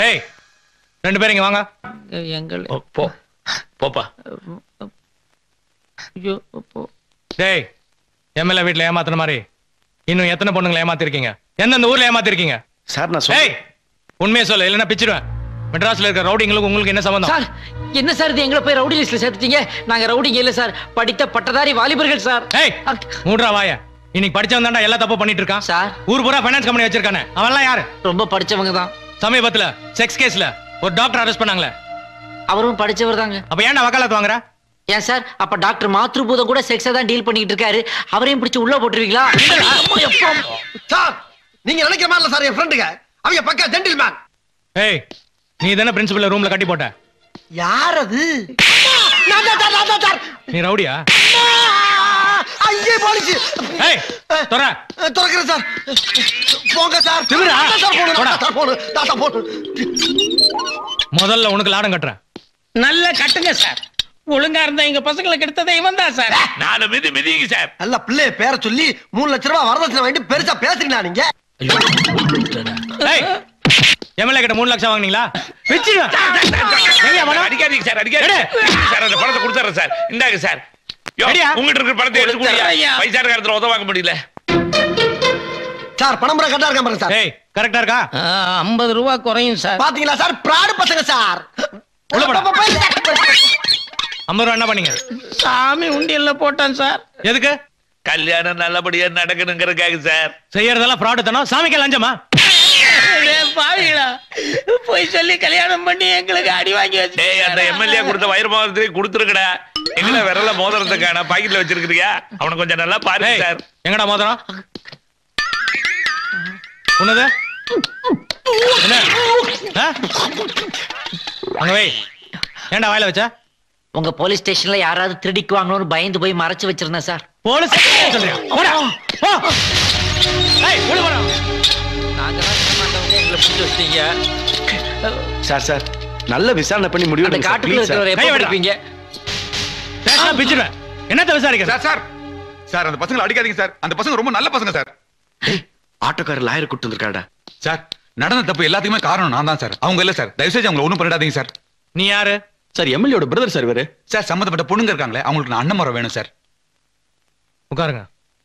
டேய் ரெண்டு பேரும் இங்க வாங்க எங்கள் ஓ, போ போப்பா ஐயோ போ டேய் எம்எல்ஏ வீட்ல ஏமாத்துன மாதிரி இன்னும் எத்தனை பொண்ணுங்களை ஏமாத்திருக்கீங்க எந்தெந்த ஊர்ல ஏமாத்திருக்கீங்க சார் நான் டேய் உண்மையை சொல்லு இல்லைன்னா பிச்சிடுவேன் மெட்ராஸ்ல இருக்க ரவுடிங்களுக்கு உங்களுக்கு என்ன சம்பந்தம் சார் என்ன சார் இது எங்களை போய் ரவுடி லிஸ்ட்ல சேர்த்துட்டீங்க நாங்க ரவுடிங்க இல்ல சார் படித்த பட்டதாரி வாலிபர்கள் சார் ஏய் மூடுறா வாய இன்னைக்கு படிச்சவன் தான்டா எல்லா தப்பு பண்ணிட்டு இருக்கான் சார் ஊர் பூரா ஃபைனான்ஸ் கம்பெனி வச்சிருக்கானே அவன்லாம் யாரு ரொம்ப படிச்சவங்க தான் சமீபத்துல செக்ஸ் கேஸ்ல ஒரு டாக்டர் அரெஸ்ட் பண்ணாங்களே அவரும் படிச்சவர் தாங்க அப்ப ஏன்டா வக்காலத்து வாங்குற ஏன் சார் அப்ப டாக்டர் மாத்ருபூதம் கூட செக்ஸை தான் டீல் பண்ணிட்டு இருக்காரு அவரையும் பிடிச்சு உள்ள போட்டுருவீங்களா சார் நீங்க நினைக்கிற மாதிரி இல்ல சார் என் ஃப்ரெண்டுங்க அவங்க பக்கா ஜென்டில்மேன் ஏய் நீ தானே பிரின்சிபல் ரூம்ல கட்டி போட்ட யார் அது நான் தான் சார், நான் தான் சார். நீ ரவுடியா ஐயே போலீஸ் ஏய் தொற திறக்கிறேன் சார் போங்க சார் திமிரா? நான் தான் சார் போகணும், போடா. நான் தான் சார் போகணும், நான் தான் போகணும். முதல்ல உனக்கு லாடம் கட்டுறேன் நல்லா கட்டுங்க சார் ஒழுங்கா இருந்தா எங்க பசங்களை கெடுத்ததே இவன் தான் சார் நாலு மிதி மிதிங்க சார் நல்ல பிள்ளைய பேரை சொல்லி மூணு லட்ச ரூபாய் வரதட்சணை வாங்கிட்டு பெருசா பேசுறீங்களா நீங்க ஏய் எம்எல்ஏ கிட்ட மூணு லட்சம் வாங்குனீங்களா வச்சிருவேன் எங்கயா பணம்? அடிக்காதீங்க சார் அடிக்காதீங்க சார் அந்த பணத்தை கொடுத்துறேன் சார் இந்தாங்க சார் யோ, ரெடியா? உங்ககிட்ட இருக்கிற பணத்தை எடுத்து கொடுத்துறேன் ஐயா. கொடுங்க பைசா காலத்துல உதவ வாங்க முடியல சார் பணம் பூரா கரெக்டா இருக்கா பாருங்க சார் ஏய் கரெக்டா இருக்கா ஐம்பது ரூபா குறையும் சார் பாத்தீங்களா சார் பிராடு பசங்க சார் உள்ள போடா. போ, போ, போ. ஐம்பது ரூபா என்ன பண்ணீங்க சாமி உண்டியல்ல போட்டான் சார் எதுக்கு கல்யாணம் நல்லபடியா நடக்கணுங்கிறதுக்காக சார் செய்யறதெல்லாம் ஃப்ராடு தானோ சாமிக்கு லஞ்சமா டேய், பாவிகளா போய் சொல்லி கல்யாணம் பண்ணி எங்களுக்கு அடி வாங்கி டேய் அந்த வச்சு எம்எல்ஏ கொடுத்த வயிறு மோதிரத்தையும் கொடுத்துருக்கடா எங்களை விரல மோதிரத்தை காண பாக்கெட்ல வச்சிருக்கிறியா அவனை கொஞ்சம் நல்லா பாருங்க ஏய் சார் எங்கடா மோதிரம் உன்னது என்ன ஆ? அங்க வை ஏன்டா வாயில வச்ச உங்க போலீஸ் ஸ்டேஷன்ல யாராவது திருடிக்குவாங்களோன்னு பயந்து போய் மறைச்சு வச்சிருந்தேன் சார் போலீஸ் சொல்றியா போடா போ ஏய் உள்ள போடா நாங்க தான் சின்ன மாட்டவங்க எங்களை பிடிச்சி வச்சிட்டீங்க சார் சார் நல்ல விசாரணை பண்ணி முடிவு அந்த எடுங்க சார், காட்டுக்குள்ள please சார். இருக்கிறவரை கை எப்போ விடுடா. பிடிப்பீங்க பேசினா பிச்சிடுவேன் என்னத்த விசாரிக்கிற சார் சார் சார் அந்த பசங்களை அடிக்காதீங்க சார் அந்த பசங்க ரொம்ப நல்ல பசங்க சார் ஏய், ஆட்டோக்காரர் லாயர் கூட்டு வந்திருக்காடா சார் நடந்த தப்பு எல்லாத்துக்குமே காரணம் நான் தான் சார் அவங்க இல்ல சார் தயவு செஞ்சு அவங்களை ஒண்ணும் பண்ணிடாதீங்க சார் நீ யாரு சார் எம்எல்ஏட பிரதர் சார் இவரு சார் சம்பந்தப்பட்ட பொண்ணுங்க இருக்காங்களே அவங்களுக்கு நான் அண்ணன் முறை வேணும் சார் உட்காருங்க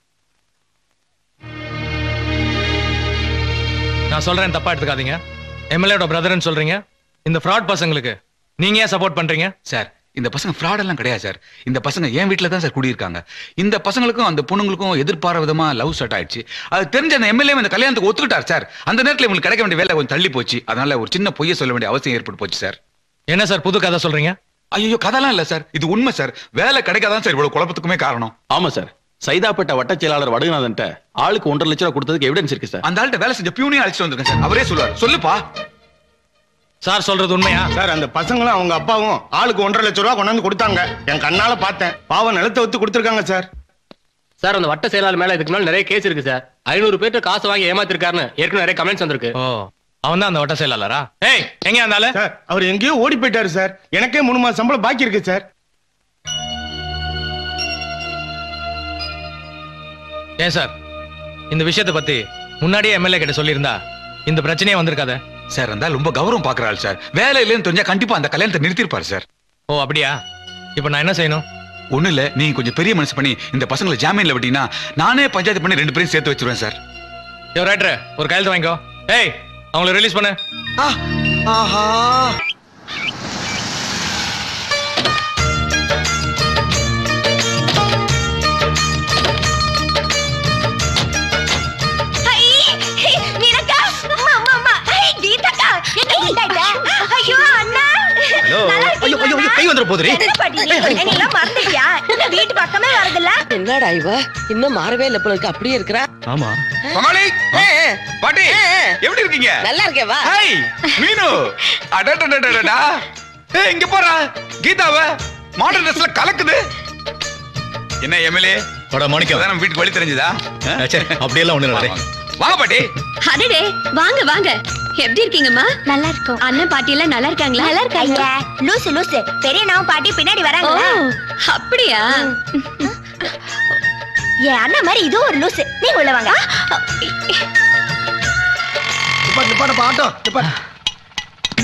நான் சொல்றேன் தப்பா எடுத்துக்காதீங்க எம்எல்ஏட பிரதர்னு சொல்றீங்க இந்த ஃப்ராட் பசங்களுக்கு நீங்க ஏன் சப்போர்ட் பண்றீங்க சார் இந்த பசங்க ஃப்ராட் எல்லாம் கிடையாது சார் இந்த பசங்க என் வீட்டில் தான் சார் குடியிருக்காங்க இந்த பசங்களுக்கும் அந்த பொண்ணுங்களுக்கும் எதிர்பாராத விதமா லவ் ஸ்டார்ட் ஆயிடுச்சு அது தெரிஞ்ச அந்த எம்எல்ஏ இந்த கல்யாணத்துக்கு ஒத்துக்கிட்டார் சார் அந்த நேரத்தில் இவங்களுக்கு கிடைக்க வேண்டிய வேலை கொஞ்சம் தள்ளி போச்சு அதனால ஒரு சின்ன பொய்யை சொல்ல வேண்டிய அவசியம் ஏற்பட்டு போச்சு சார் என்ன சார் புது கதை சொல்றீங்க ஐயோ கதைலாம் இல்ல சார் இது உண்மை சார் வேலை கிடைக்காதான் சார் இவ்வளவு குழப்பத்துக்குமே காரணம் ஆமா சார் சைதாப்பேட்டை வட்டச் செயலாளர் வடுகநாதன்ட்ட ஆளுக்கு ஒன்றரை லட்சம் ரூபா கொடுத்ததுக்கு எவிடன்ஸ் இருக்கு சார் அந்த ஆள்கிட்ட வேலை செஞ்ச பியூனையும் அழைச்சிட்டு வந்திருக்கேன் சார் அவரே சொல்லுவார் சொல்லுப்பா சார் சொல்றது உண்மையா சார் அந்த பசங்களும் அவங்க அப்பாவும் ஆளுக்கு ஒன்றரை லட்சம் ரூபா கொண்டாந்து கொடுத்தாங்க என் கண்ணால பார்த்தேன் பாவம் நிலத்தை வித்து கொடுத்துருக்காங்க சார் சார் அந்த வட்ட செயலாளர் மேல இதுக்கு மேல நிறைய கேஸ் இருக்கு சார் ஐநூறு பேர்ட்ட காசு வாங்கி ஏமாத்திருக்காருன்னு ஏற்கனவே நிறைய கமெண்ட்ஸ் வந்திருக்கு ஓ அவன் தான் அந்த வட்ட செயலாளரா ஏய் எங்க இருந்தாலும் சார் அவர் எங்கேயோ ஓடி போயிட்டாரு சார் எனக்கே மூணு மாசம் சம்பளம் பாக்கி இருக்கு சார் ஏன் சார் இந்த விஷயத்தை பத்தி முன்னாடியே எம்எல்ஏ கிட்ட சொல்லியிருந்தா இந்த பிரச்சனையே வந்திருக்காத சார் அந்த ஆள் ரொம்ப கௌரவம் பாக்குறாள் சார் வேலை இல்லைன்னு தெரிஞ்சா கண்டிப்பா அந்த கல்யாணத்தை நிறுத்திருப்பாரு சார் ஓ அப்படியா இப்போ நான் என்ன செய்யணும் ஒண்ணு இல்ல நீங்க கொஞ்சம் பெரிய மனசு பண்ணி இந்த பசங்களை ஜாமீன்ல விட்டீங்கன்னா நானே பஞ்சாயத்து பண்ணி ரெண்டு பேரும் சேர்த்து வச்சிருவேன் சார் யோ ரைட்டர் ஒரு கையெழுத்து வாங்கிக்கோ ஏய் அவங்கள ரிலீஸ் பண்ணு ஆ, ஆஹா மீனக்கா அம்மா அம்மா அம்மா ஐய் கீதக்கா என்ன கீதாட்ட ஐயோ அண்ணா நல்லா ஐயோ ஐயோ ஐயோ, கை வந்துட போதுரி என்ன பாட்டி என்னெல்லாம் மறந்துட்டியா இந்த வீட்டு பக்கமே வரதில்ல என்னடா இவ இன்னும் மாறவே இல்ல போல இருக்கு அப்படியே இருக்கிறா ஆமா பங்காளி பாட்டி எப்படி இருக்கீங்க நல்லா இருக்கேன் வா ஹாய் மீனு அடடடடடடா ஏய் இங்க போறா கீதாவ மாடர்ன் ட்ரெஸ்ல கலக்குது என்ன எம்எல்ஏ பட மாணிக்கம் நம்ம வீட்டுக்கு வழி தெரிஞ்சதா சரி அப்படியெல்லாம் ஒண்ணு இல்லை வாங்க பாட்டி அடடே வாங்க வாங்க எப்படி இருக்கீங்கம்மா நல்லா இருக்கோம் அண்ணன் பாட்டி எல்லாம் நல்லா இருக்காங்களா நல்லா இருக்காங்க லூசு லூசு பெரிய நான் பாட்டி பின்னாடி வராங்க அப்படியா என் அண்ணன் மாதிரி இதுவும் ஒரு லூசு நீங்க உள்ள வாங்க நிப்பாட்டு நிப்பாட்டு ஆட்டோ நிப்பாட்டு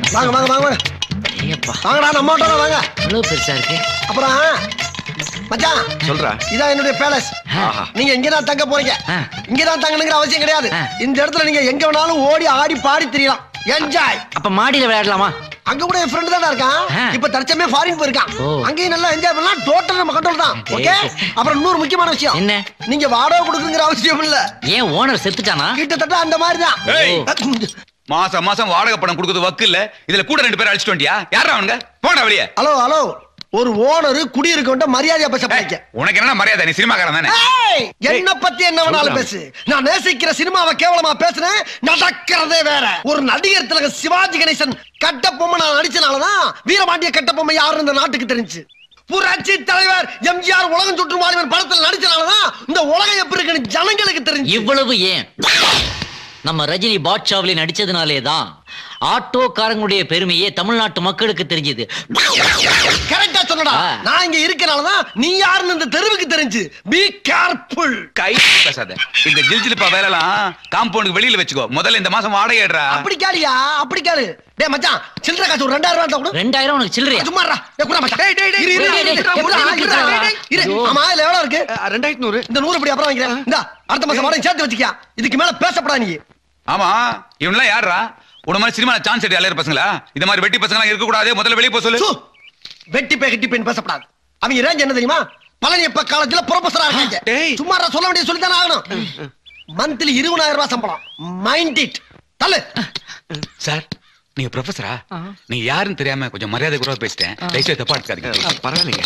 வாங்க வாங்க வாங்க வாங்க ஐயப்பா வாங்கடா நம்ம ஆட்டோல வாங்க இவ்வளவு பெருசா இருக்கு அப்புறம் மச்சான் சொல்றா இதான் என்னுடைய பேலஸ் ஆஹா. நீங்க இங்க தான் தங்க போறீங்க ஆ. இங்க தான் தங்கணுங்கிற அவசியம் கிடையாது ஆ. இந்த இடத்துல நீங்க எங்க வேணாலும் ஓடி ஆடி பாடி திரியலாம் என்ஜாய் அப்ப மாடியில விளையாடலாமா அங்க கூட என் ஃப்ரெண்ட் தானே இருக்கான் ஆ. இப்ப தற்சமே ஃபாரின் போயிருக்கான் ஓ. அங்கேயும் நல்லா என்ஜாய் பண்ணலாம் டோட்டல் நம்ம கண்ட்ரோல் தான் டேய். ஓகே அப்புறம் இன்னொரு முக்கியமான விஷயம் என்ன? நீங்க வாடகை கொடுக்குங்கிற அவசியம் இல்ல ஏன் ஓனர் செத்துட்டானா கிட்டத்தட்ட அந்த மாதிரி ஏய். தான் மாசம் மாசம் வாடகை பணம் கொடுக்குறது வக்கு இல்ல இதுல கூட ரெண்டு பேரும் அழிச்சிட்டு வண்டியா யாரா அவனுங்க போடா வெளியே ஹலோ ஹலோ ஒரு ஓனர் குடி இருக்க மரியாதையா பேச படிக்க உனக்கு என்ன மரியாதை நீ சினிமாக்காரன் தானே ஏய், என்ன பத்தி என்ன வேணாலும் பேசு நான் நேசிக்கிற சினிமாவை கேவலமா பேசுனேன் நடக்கிறதே வேற ஒரு நடிகர் திலக சிவாஜி கணேசன் கட்டபொம்மை நான் நடிச்சனாலதான் வீரபாண்டிய கட்டபொம்மை யாருன்னு இந்த நாட்டுக்கு தெரிஞ்சு புரட்சி தலைவர் எம்ஜிஆர் உலகம் சுற்றும் வாலிபன் படத்தில் நடிச்சனாலதான் இந்த உலகம் எப்படி இருக்குன்னு ஜனங்களுக்கு தெரிஞ்சு இவ்வளவு ஏன் நம்ம ரஜினி பாட்ஷாவிலே நடிச்சதுனாலே தான் ஆட்டோக்காரங்களுடைய பெருமையே தமிழ்நாட்டு மக்களுக்கு தெரிஞ்சது கரெக்டா சொன்னடா ஆ. நான் இங்க இருக்கனாலதான் நீ யாருன்னு இந்த தெருவுக்கு தெரிஞ்சு பி கேர்ஃபுல் கை பேசாத இந்த ஜில்ஜிலிப்பா வேலைலாம் காம்பவுண்டுக்கு வெளியில வச்சுக்கோ முதல்ல இந்த மாசம் வாடகை ஏடுறா அப்படி கேளியா அப்படி கேளு டேய் மச்சான் சில்லறை காசு ஒரு ரெண்டாயிரம் ரூபாய் கூட ரெண்டாயிரம் உனக்கு சில்லறையா சும்மா இருடா. ஏய், குடுடா மச்சான். இரு, இரு, இரு, டேய், டேய், இரு, குடுடா, எப்படி இருடா, இருக்குடா? டேய், டேய், இரு. ஐயோ. ஆமா, இதுல எவ்வளவு இருக்கு ரெண்டாயிரத்தி நூறு இந்த நூறு படி அப்புறம் வாங்கிக்கிறேன் இந்த அடுத்த மாசம் வாடகை சேர்த்து வச்சுக்கியா இதுக்கு மேல பேசப்படா நீ ஆமா இவன்லாம் யாரா உன மாதிரி சினிமா சான்ஸ் எடுத்து அலையிற பசங்களா இந்த மாதிரி வெட்டி பசங்களா இருக்க கூடாது முதல்ல வெளியே போக சொல்லு சு, வெட்டி பே கட்டி பேன் பேசப்படாது அவங்க ரேஞ்ச் என்ன தெரியுமா பழனியப்ப காலேஜ்ல ப்ரொஃபஸரா இருக்காங்க டேய். சும்மா இருடா, சொல்ல வேண்டிய சொல்லி தானே ஆகணும் மந்த்லி இருபதாயிரம் ரூபாய் சம்பளம் மைண்ட் இட் தள்ளு சார் நீங்க ப்ரொஃபஸரா நீங்க யாருன்னு தெரியாம கொஞ்சம் மரியாதை கூட பேசிட்டேன் தயவுசெய்து தப்பா எடுத்துக்காதீங்க பரவாயில்லைங்க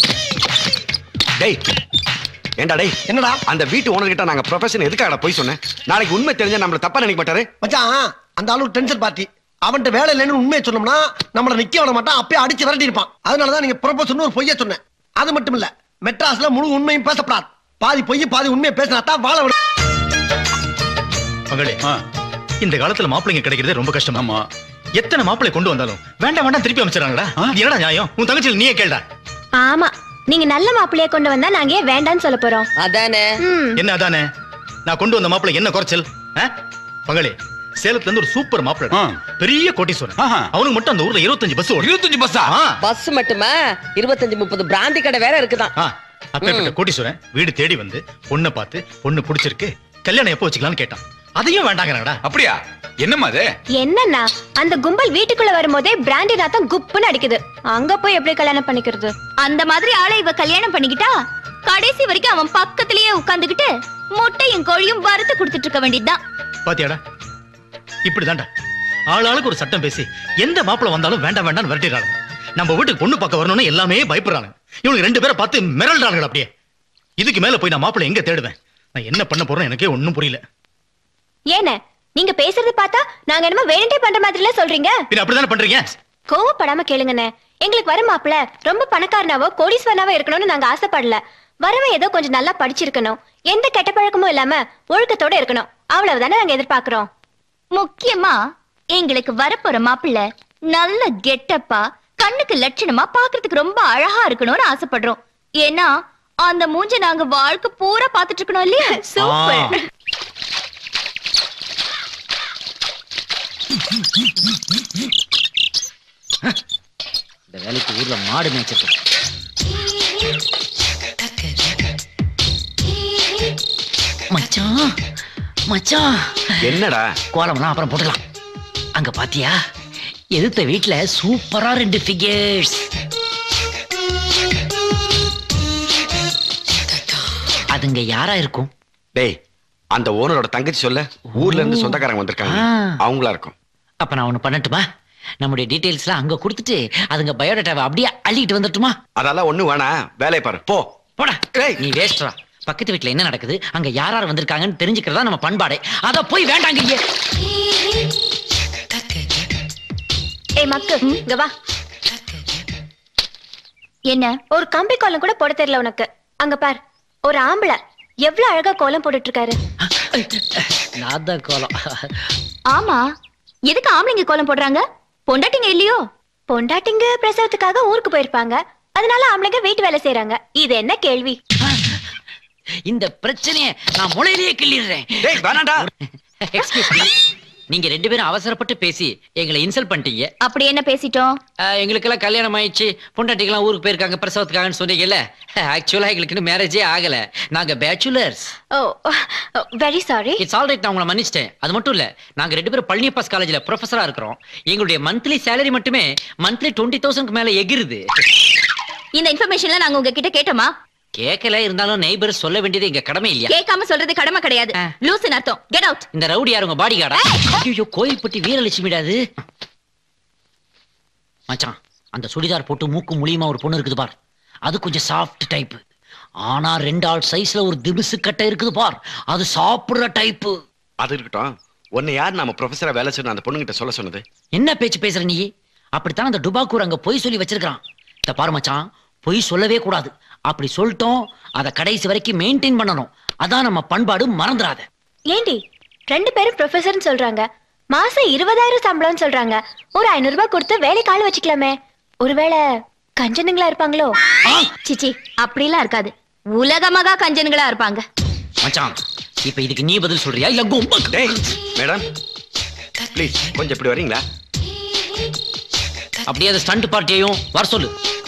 டேய் ஏண்டா டேய் என்னடா அந்த வீட்டு ஓனர் கிட்ட நாங்க ப்ரொஃபஷன் எதுக்காக போய் சொன்னேன் நாளைக்கு உண்மை தெரிஞ்சா நம்மள தப்பா நினைக்க மாட்டாரு மச்சான் அந்த ஆளு டென்ஷன் பார்ட்டி அவன்கிட்ட வேலை இல்லைன்னு உண்மையை சொன்னோம்னா நம்மள நிக்க விட மாட்டான் அப்பயே அடிச்சு விரட்டி இருப்பான் அதனாலதான் நீங்க ப்ரொபோசல் ஒரு பொய்ய சொன்னேன் அது மட்டும் இல்ல மெட்ராஸ்ல முழு உண்மையும் பேசப்படாது பாதி பொய் பாதி உண்மையை பேசினா தான் வாழ விட மகளே இந்த காலத்துல மாப்பிள்ளைங்க கிடைக்கிறது ரொம்ப கஷ்டம் ஆமா எத்தனை மாப்பிள்ளை கொண்டு வந்தாலும் வேண்டாம் வேண்டாம் திருப்பி அமைச்சிடறாங்கடா இது என்னடா நியாயம் உன் தங்கச்சியில் நீயே கேள்டா ஆமா நீங்க நல்ல மாப்பிள்ளைய கொண்டு வந்தா நாங்க ஏன் வேண்டாம்னு சொல்ல போறோம் அதானே என்ன அதானே நான் கொண்டு வந்த மாப்பிள்ளை என்ன குறைச்சல் ஆ? மகளே சேலத்துல இருந்து ஒரு சூப்பர் மாப்பிள்ளை பெரிய கோட்டீஸ்வரன் அவனுக்கு மட்டும் அந்த ஊர்ல இருபத்தஞ்சு பஸ் ஓடும் இருபத்தஞ்சு பஸ்ஸா பஸ் மட்டுமா இருபத்தஞ்சு முப்பது பிராந்தி கடை வேற இருக்குதான் அப்பேற்பட்ட கோட்டீஸ்வரன் வீடு தேடி வந்து பொண்ணை பார்த்து பொண்ணு பிடிச்சிருக்கு கல்யாணம் எப்போ வச்சுக்கலாம்னு கேட்டான் அதையும் வேண்டாங்கிறாடா அப்படியா என்னம்மா அது என்னன்னா அந்த கும்பல் வீட்டுக்குள்ள வரும்போதே பிராண்டி நாத்தம் குப்புன்னு அடிக்குது அங்க போய் எப்படி கல்யாணம் பண்ணிக்கிறது அந்த மாதிரி ஆளை இவ கல்யாணம் பண்ணிக்கிட்டா கடைசி வரைக்கும் அவன் பக்கத்திலேயே உட்கார்ந்துகிட்டு முட்டையும் கோழியும் வறுத்து கொடுத்துட்டு இருக்க வேண்டியதுதான் பாத்தியாடா இப்படிதான்டா ஆளாளுக்கு ஒரு சட்டம் பேசி எந்த மாப்பிளை வந்தாலும் வேண்டாம் வேண்டாம் விரட்டிடுறாங்க நம்ம வீட்டுக்கு பொண்ணு பார்க்க வரணும்னு எல்லாமே பயப்படுறாங்க இவனுக்கு ரெண்டு பேரை பார்த்து மிரள்றாங்க அப்படியே இதுக்கு மேல போய் நான் மாப்பிளை எங்க தேடுவேன் நான் என்ன பண்ண போறேன் எனக்கே ஒண்ணும் புரியல ஏன நீங்க பேசுறது பார்த்தா நாங்க என்னமோ வேணுட்டே பண்ற மாதிரில சொல்றீங்க பின்ன அப்படிதானே பண்றீங்க கோவப்படாம கேளுங்கண்ணே எங்களுக்கு வர மாப்பிள ரொம்ப பணக்காரனாவோ கோடீஸ்வரனாவோ இருக்கணும்னு நாங்க ஆசைப்படல வரவன் ஏதோ கொஞ்சம் நல்லா படிச்சிருக்கணும் எந்த கெட்ட பழக்கமும் இல்லாம ஒழுக்கத்தோட இருக்கணும் அவ்வளவுதானே நாங்க எதிர்பார்க்கிறோம் முக்கியமா எங்களுக்கு வரப்போற மாப்பிள்ள நல்ல கெட்டப்பா கண்ணுக்கு லட்சணமா பாக்குறதுக்கு ரொம்ப அழகா இருக்கணும்னு ஆசைப்படுறோம் ஏன்னா அந்த மூஞ்ச நாங்க வாழ்க்கை பூரா பாத்துட்டு இருக்கணும் இல்லையா சூப்பர் இந்த வேலைக்கு ஊர்ல மாடு மேய்ச்சிருக்கு மச்சான் மச்சான் என்னடா கோலம்லாம் அப்புறம் போட்டுக்கலாம் அங்க பாத்தியா எதிர்த்த வீட்ல சூப்பரா ரெண்டு ஃபிகர்ஸ் அதுங்க யாரா இருக்கும் டேய் அந்த ஓனரோட தங்கச்சி சொல்ல ஊர்ல இருந்து சொந்தக்காரங்க வந்திருக்காங்க ஆ. அவங்களா இருக்கும் அப்ப நான் ஒண்ணு பண்ணட்டுமா நம்முடைய டீடைல்ஸ்லாம் அங்க கொடுத்துட்டு அதுங்க பயோடேட்டாவை அப்படியே அள்ளிட்டு வந்துட்டுமா அதெல்லாம் ஒண்ணு வேணாம் வேலையை பாரு போ போடா நீ வேஸ்ட்ரா பக்கத்து வீட்ல என்ன நடக்குது அங்க யார் யார் வந்திருக்காங்கன்னு தெரிஞ்சுக்கிறதா நம்ம பண்பாடே அத போய் வேண்டாங்க இங்க ஏய் மக்கு இங்க வா என்ன ஒரு கம்பி கோலம் கூட போட தெரியல உனக்கு அங்க பார் ஒரு ஆம்பளை எவ்வளவு அழகா கோலம் போட்டுட்டு இருக்காரு நான் தான் கோலம் ஆமா எதுக்கு ஆம்பளைங்க கோலம் போடுறாங்க பொண்டாட்டிங்க இல்லையோ பொண்டாட்டிங்க பிரசவத்துக்காக ஊருக்கு போயிருப்பாங்க அதனால ஆம்பளைங்க வீட்டு வேலை செய்யறாங்க இது என்ன கேள்வி இந்த பிரச்சனைய நான் முளையிலேயே கிள்ளிடுறேன் டேய் வேணாம்டா எக்ஸ்கியூஸ் மீ நீங்க ரெண்டு பேரும் அவசரப்பட்டு பேசி எங்களை இன்சல்ட் பண்ணிட்டீங்க அப்படி என்ன பேசிட்டோம் அஹ், எங்களுக்கெல்லாம் கல்யாணம் ஆயிடுச்சு பொண்டாட்டிக்கெல்லாம் ஊருக்கு போயிருக்காங்க பிரசவத்துக்காகன்னு சொன்னீங்கல்ல ஆக்சுவலா எங்களுக்கு இன்னும் மேரேஜே ஆகல நாங்க bachelors oh very sorry it's all right நான் உங்களை மன்னிச்சிட்டேன் அது மட்டும் இல்ல நாங்க ரெண்டு பேரும் பழனியப்பாஸ் காலேஜ்ல ப்ரொஃபஸரா இருக்கிறோம் எங்களுடைய மந்த்லி சேலரி மட்டுமே மந்த்லி டுவெண்ட்டி தௌசண்ட்க்கு மேல எகிருது இந்த இன்ஃபர்மேஷன்ல நாங்க உங்ககிட்ட கேட்டோமா கேட்கல இருந்தாலும் நெய்பர் சொல்ல வேண்டியது எங்க கடமை இல்லையா கேட்காம சொல்றது கடமை கிடையாது லூசுன்னு அர்த்தம் கெட் அவுட் இந்த ரவுடி யார் உங்க பாடி கார்டா ஐயோ கோயில்பட்டி வீரலட்சுமிடாது மச்சான் அந்த சுடிதார் போட்டு மூக்கு முழியுமா ஒரு பொண்ணு இருக்குது பார் அது கொஞ்சம் சாஃப்ட் டைப் ஆனா ரெண்டு ஆள் சைஸ்ல ஒரு திமிசு கட்டை இருக்குது பார் அது சாப்பிடுற டைப் அது இருக்கட்டும் உன்னை யார் நம்ம ப்ரொஃபஸரா வேலை சொன்ன அந்த பொண்ணுகிட்ட சொல்ல சொன்னது என்ன பேச்சு பேசுற நீ அப்படித்தான் அந்த டுபாக்கூர் அங்க பொய் சொல்லி வச்சிருக்கான் இந்த பாரு மச்சான் பொய் சொல்லவே கூடாது அப்படி சொல்லிட்டோம் அதை கடைசி வரைக்கும் மெயின்டைன் பண்ணணும் அதான் நம்ம பண்பாடு மறந்துடாத ஏண்டி ரெண்டு பேரும் ப்ரொஃபஸர்னு சொல்றாங்க மாசம் இருபதாயிரம் சம்பளம்னு சொல்றாங்க ஒரு ஐநூறு ரூபாய் கொடுத்து வேலைக்கு ஆள் வச்சுக்கலாமே ஒருவேளை கஞ்சனுங்களா இருப்பாங்களோ சிச்சி அப்படிலாம் இருக்காது உலகமாக கஞ்சனுங்களா இருப்பாங்க மச்சான் இப்ப இதுக்கு நீ பதில் சொல்றியா இல்ல கும்ப டேய் மேடம் ப்ளீஸ் கொஞ்சம் இப்படி வரீங்களா அப்படியே அந்த ஸ்டண்ட் பார்ட்டியையும் வர சொல்லு